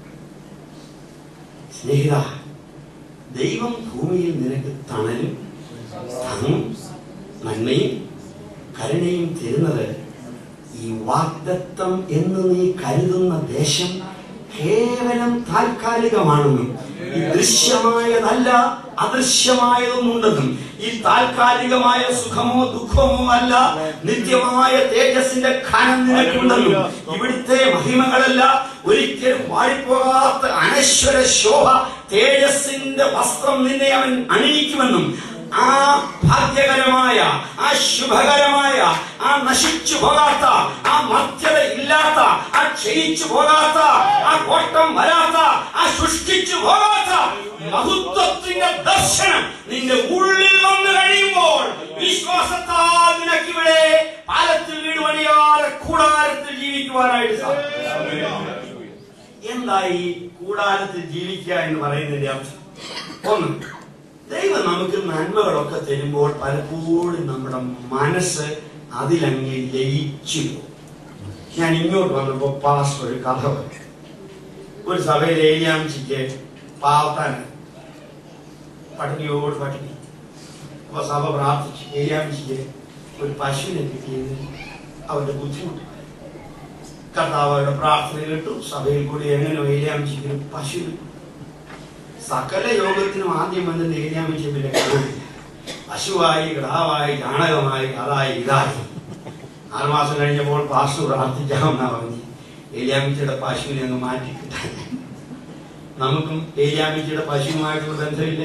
സ്നേഹിത ദൈവം ഭൂമിയിൽ നിനക്ക് തണലും തണും നന്മയും കരുണയും തരുന്നത് ഈ വാഗ്ദത്തം എന്ന് നീ കരുതുന്ന ദേശം കേവലം താൽക്കാലികമാണെന്നും ഈ ദൃശ്യമായതല്ല അദൃശ്യമായതൊന്നുണ്ടെന്നും ഈ താൽക്കാലികമായ സുഖമോ ദുഃഖമോ അല്ല നിത്യമായ തേജസ്സിന്റെ ഖനം നിനക്കുണ്ടെന്നും ഇവിടുത്തെ മഹിമകളല്ല ഒരിക്കലും വാടിപ്പോകാത്ത അനശ്വര ശോഭ തേജസ്സിന്റെ വസ്ത്രം നിന്നെ അവൻ അണിയിക്കുമെന്നും ആ ഭാഗ്യകരമായ ആ ശുഭകരമായ ആ നശിച്ചു പോകാത്ത ആ മധ്യത ഇല്ലാത്ത ആ ക്ഷയിച്ചു പോകാത്ത ആ കോട്ടം വരാത്ത ആ സൃഷ്ടിച്ചു പോകാത്ത മഹത്വത്തിന്റെ ദർശനം നിന്റെ ഉള്ളിൽ വന്നു കഴിയുമ്പോൾ വിശ്വാസത്താൽ നിനക്കിവിടെ പാലത്തിൽ വീട് പണിയാതെ കൂടാരത്തിൽ ജീവിക്കുവാനായിട്ട് സാധിക്കും എന്തായി കൂടാരത്തിൽ ജീവിക്കുക എന്ന് പറയുന്നതിന്റെ അർത്ഥം ഒന്ന് ദൈവം നമുക്ക് നന്മകളൊക്കെ തരുമ്പോൾ പലപ്പോഴും നമ്മുടെ മനസ്സ് അതിലങ്ങ് ലയിച്ചു പോകും ഞാൻ ഇങ്ങോട്ട് വന്നപ്പോ പാസ്റ്റർ ഒരു കഥ പറഞ്ഞു ഒരു സഭയിൽ ഏലിയാമിച്ചിക്ക് പാവത്താൻ പട്ടിണിയോട് പട്ടിണി അപ്പൊ സഭ പ്രാർത്ഥിച്ചു ഏലിയാമിച്ചിക്ക് ഒരു പശുവിനെ കിട്ടിയത് അവരുടെ ബുദ്ധിമുട്ട് കർത്താവ് അവരുടെ പ്രാർത്ഥന കേട്ടു സഭയിൽ കൂടി എങ്ങനെ ഏലിയാമിച്ചിക്ക് പശു സകല യോഗത്തിനും ആദ്യം വന്ന് ഏലിയാമിച്ച പിന്നെ കാണില്ല പശുവായി കിടാവായി ചാണകമായി അതായി ഇതായി ആറുമാസം കഴിഞ്ഞപ്പോൾ പാസ്റ്റർ പ്രാർത്ഥിക്കാമെന്നാ പറഞ്ഞു ഏലിയാമിച്ചയുടെ പശുവിനെ അങ്ങ് മാറ്റി കിട്ടാൻ നമുക്കും ഏലിയാമിച്ചയുടെ പശുവുമായിട്ടുള്ള ബന്ധമില്ലേ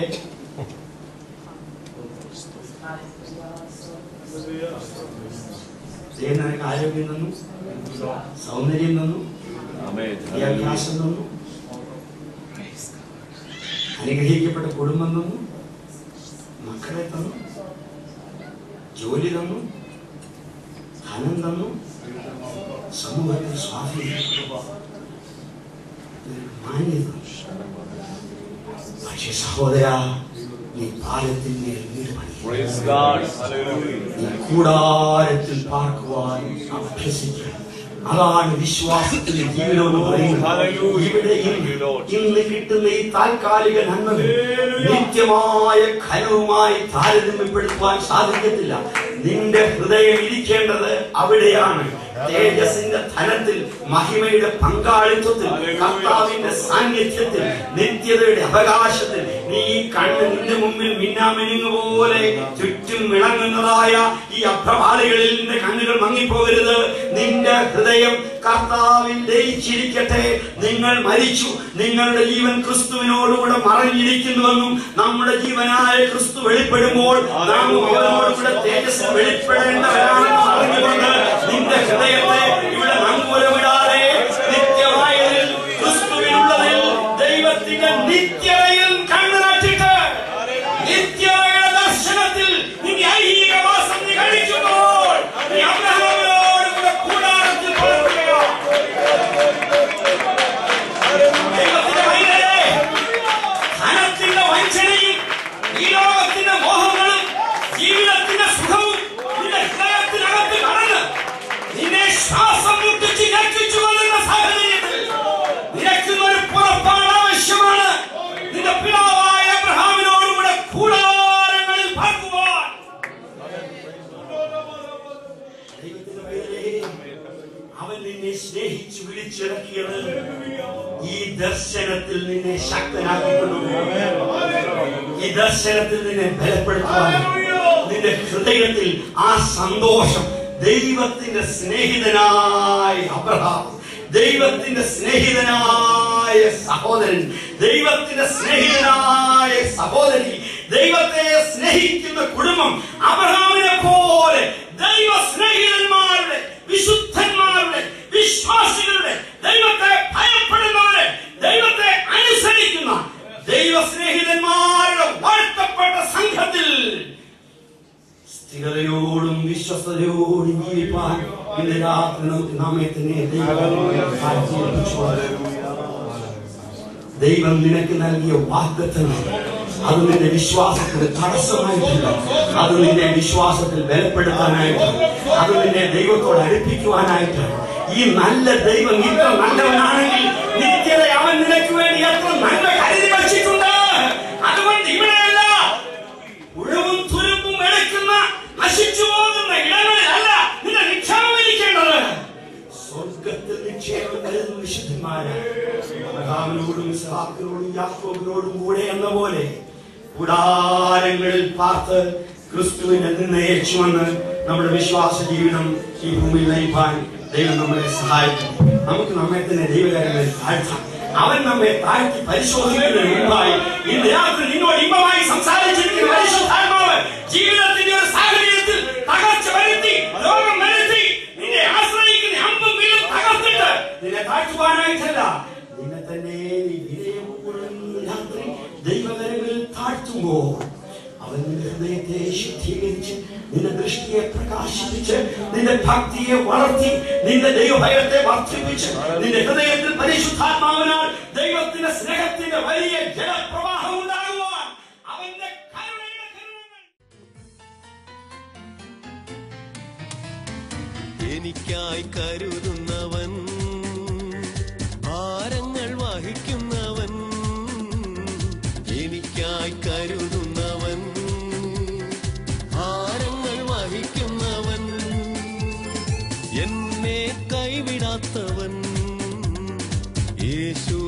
ദൈവം നിനക്ക് ആരോഗ്യം തന്നു സൗന്ദര്യം തന്നു വിദ്യാഭ്യാസം തന്നു അനുഗ്രഹിക്കപ്പെട്ട കുടുംബം തന്നു മക്കളെ തന്നു ജോലി തന്നു ധനം തന്നു സമൂഹത്തിൽ സ്വാധീനം മാന്യത പക്ഷെ സഹോദര നീ പാലത്തിന്മേൽ വീട് പണിയും Praise God. നീ കൂടാരത്തിൽ പാർക്കുവാൻ അഭ്യസിക്കണം അതാണ് വിശ്വാസത്തിന്റെ ജീവിതം എന്ന് പറയുന്നത് Hallelujah. ഇവിടെ ഇന്ന് ഇന്ന് കിട്ടുന്ന ഈ താൽക്കാലിക നന്മകൾ നിത്യമായ ഖനവുമായി താരതമ്യപ്പെടുത്തുവാൻ സാധിക്കത്തില്ല നിന്റെ ഹൃദയം ഇരിക്കേണ്ടത് അവിടെയാണ് തേജസിന്റെ ധനത്തിൽ മഹിമയുടെ പങ്കാളിത്വത്തിൽ കർത്താവിന്റെ സാന്നിധ്യത്തിൽ നിത്യതയുടെ അവകാശത്തിൽ നീ ഈ കണ്ണ് നിന്റെ മുമ്പിൽ മിന്നാമിനുങ്ങ് പോലെ ചുറ്റും വിളങ്ങുന്നതായ ഈ അപ്രഭാളികളിൽ നിന്റെ കണ്ണുകൾ മങ്ങിപ്പോകരുത് നിന്റെ ഹൃദയം കർത്താവിൽ ലയിച്ചിരിക്കട്ടെ നിങ്ങൾ മരിച്ചു നിങ്ങളുടെ ജീവൻ ക്രിസ്തുവിനോടുകൂടെ മറഞ്ഞിരിക്കുന്നുവെന്നും നമ്മുടെ ജീവനായ ക്രിസ്തു വെളിപ്പെടുമ്പോൾ നാം അവനോടുകൂടെ തേജസ് വെളിപ്പെടേണ്ടവരാണെന്ന് അറിഞ്ഞുകൊണ്ട് നിന്റെ ഹൃദയത്തെ ഇവിടെ നങ്കൂരമിടാതെ നിത്യമായതിൽ ക്രിസ്തുവിനുള്ളതിൽ ദൈവത്തിന്റെ നിത്യതയിൽ കണ്ണു നട്ടിട്ട് നിത്യതയുടെ ദർശനത്തിൽ നിന്റെ ഐഹികവാസം നീ കഴിക്കുമ്പോൾ ശക്തനാക്കിക്കൊണ്ടു ഈ ദർശനത്തിൽ നിന്നെ ബലപ്പെടുത്തുവാൻ നിന്റെ ഹൃദയത്തിൽ ആ സന്തോഷം ദൈവത്തിന്റെ സ്നേഹിതനായ അബ്രഹാം ദൈവത്തിന്റെ സ്നേഹിതനായ സഹോദരൻ ദൈവത്തിന്റെ സ്നേഹിതനായ സഹോദരി ദൈവത്തെ സ്നേഹിക്കുന്ന കുടുംബം അബ്രഹാമിനെ പോലെ ദൈവ സ്നേഹിതന്മാരുടെ വിശുദ്ധന്മാരുടെ വിശ്വാസികളുടെ ദൈവത്തെ ഭയപ്പെടുന്നവരെ ദൈവത്തെ അനുസരിക്കുന്ന ദൈവ സ്നേഹിതന്മാരുടെ വാഴ്ത്തപ്പെട്ട സംഘത്തിൽ സ്ഥിരതയോടും വിശ്വസ്തയോടും ജീവിപ്പാൻ ഇന്ന് രാത്രി നമുക്ക് നമ്മെ തന്നെ ദൈവം കാഴ്ചയേൽപ്പിച്ചു. ദൈവം നിനക്ക് നൽകിയ വാഗ്ദത്തങ്ങൾ അത് നിന്റെ വിശ്വാസത്തിന് തടസ്സമായിട്ടില്ല അത് നിന്റെ വിശ്വാസത്തിൽ ബലപ്പെടുത്താനായിട്ട് അത് നിന്നെ ദൈവത്തോട് അടുപ്പിക്കുവാനായിട്ട് ഈ നല്ല ദൈവം ഇത്ര നല്ലവനാണെങ്കിൽ നിത്യത അവൻ നിനക്ക് വേണ്ടി എത്ര നന്മ കരുതി വച്ചിട്ടുണ്ട് അതുകൊണ്ട് ഇവിടെയല്ല ഉഴവും തുരുമ്പും എടുക്കുന്ന നശിച്ചു പോകുന്ന ഇടങ്ങളിലല്ല നിന്റെ നിക്ഷേപം ഇരിക്കേണ്ടത് സ്വർഗത്തിൽ നിക്ഷേപം കരുതുന്ന വിശുദ്ധന്മാര് അബ്രഹാമിനോടും ഇസ്ഹാക്കിനോടും യാക്കോബിനോടും കൂടെ എന്ന പോലെ കൂടാരങ്ങളിൽ പാർത്ത് ക്രിസ്തുവിനെ നിന്നയിച്ചുവന്ന് നമ്മുടെ വിശ്വാസ ജീവിതം ഈ ഭൂമിയിൽ നയിപ്പാൻ ദൈവം നമ്മളെ സഹായിക്കും നമുക്ക് നമ്മെ തന്നെ ദൈവകാര്യങ്ങളിൽ താഴ്ത്താം അവൻ നമ്മെ താഴ്ത്തി പരിശോധിക്കുന്നതിന് മുമ്പായി ഇന്ന് രാത്രി നിന്നോട് ഇമ്പമായി സംസാരിച്ചിരിക്കുന്ന പരിശുദ്ധാത്മാവ് ജീവിതത്തിന്റെ ഒരു സാഹചര്യത്തിൽ തകർച്ച വരുത്തി രോഗം വരുത്തി നിന്നെ ആശ്രയിക്കുന്ന അമ്പും വീടും തകർത്തിട്ട് നിന്നെ താഴ്ത്തുവാനായിട്ടല്ല നിന്നെ തന്നെ നീ വിനയപൂർവ്വം ഇന്ന് രാത്രി ദൈവകരങ്ങളിൽ താഴ്ത്തുമ്പോൾ അവൻ നിന്റെ ഹൃദയത്തെ ശുദ്ധീകരിച്ച് നിന്റെ ദൃഷ്ടിയെ പ്രകാശിപ്പിച്ച് നിന്റെ ഭക്തിയെ വളർത്തി നിന്റെ ദൈവഭയത്തെ വർദ്ധിപ്പിച്ച് നിന്റെ ഹൃദയത്തിൽ പരിശുദ്ധാത്മാവിനാൽ ദൈവത്തിന്റെ സ്നേഹത്തിന്റെ വലിയ ജലപ്രവാഹം ഉണ്ടാകുവാൻ അവന്റെ കരുണയുടെ കരുണകൾ എനിക്കായി കരുതുന്നവൻ ഭാരങ്ങൾ വഹിക്കുന്നവൻ എനിക്കായി കരുതുന്നവൻ ഭാരങ്ങൾ വഹിക്കുന്നവൻ എന്നെ കൈവിടാത്തവൻ യേശു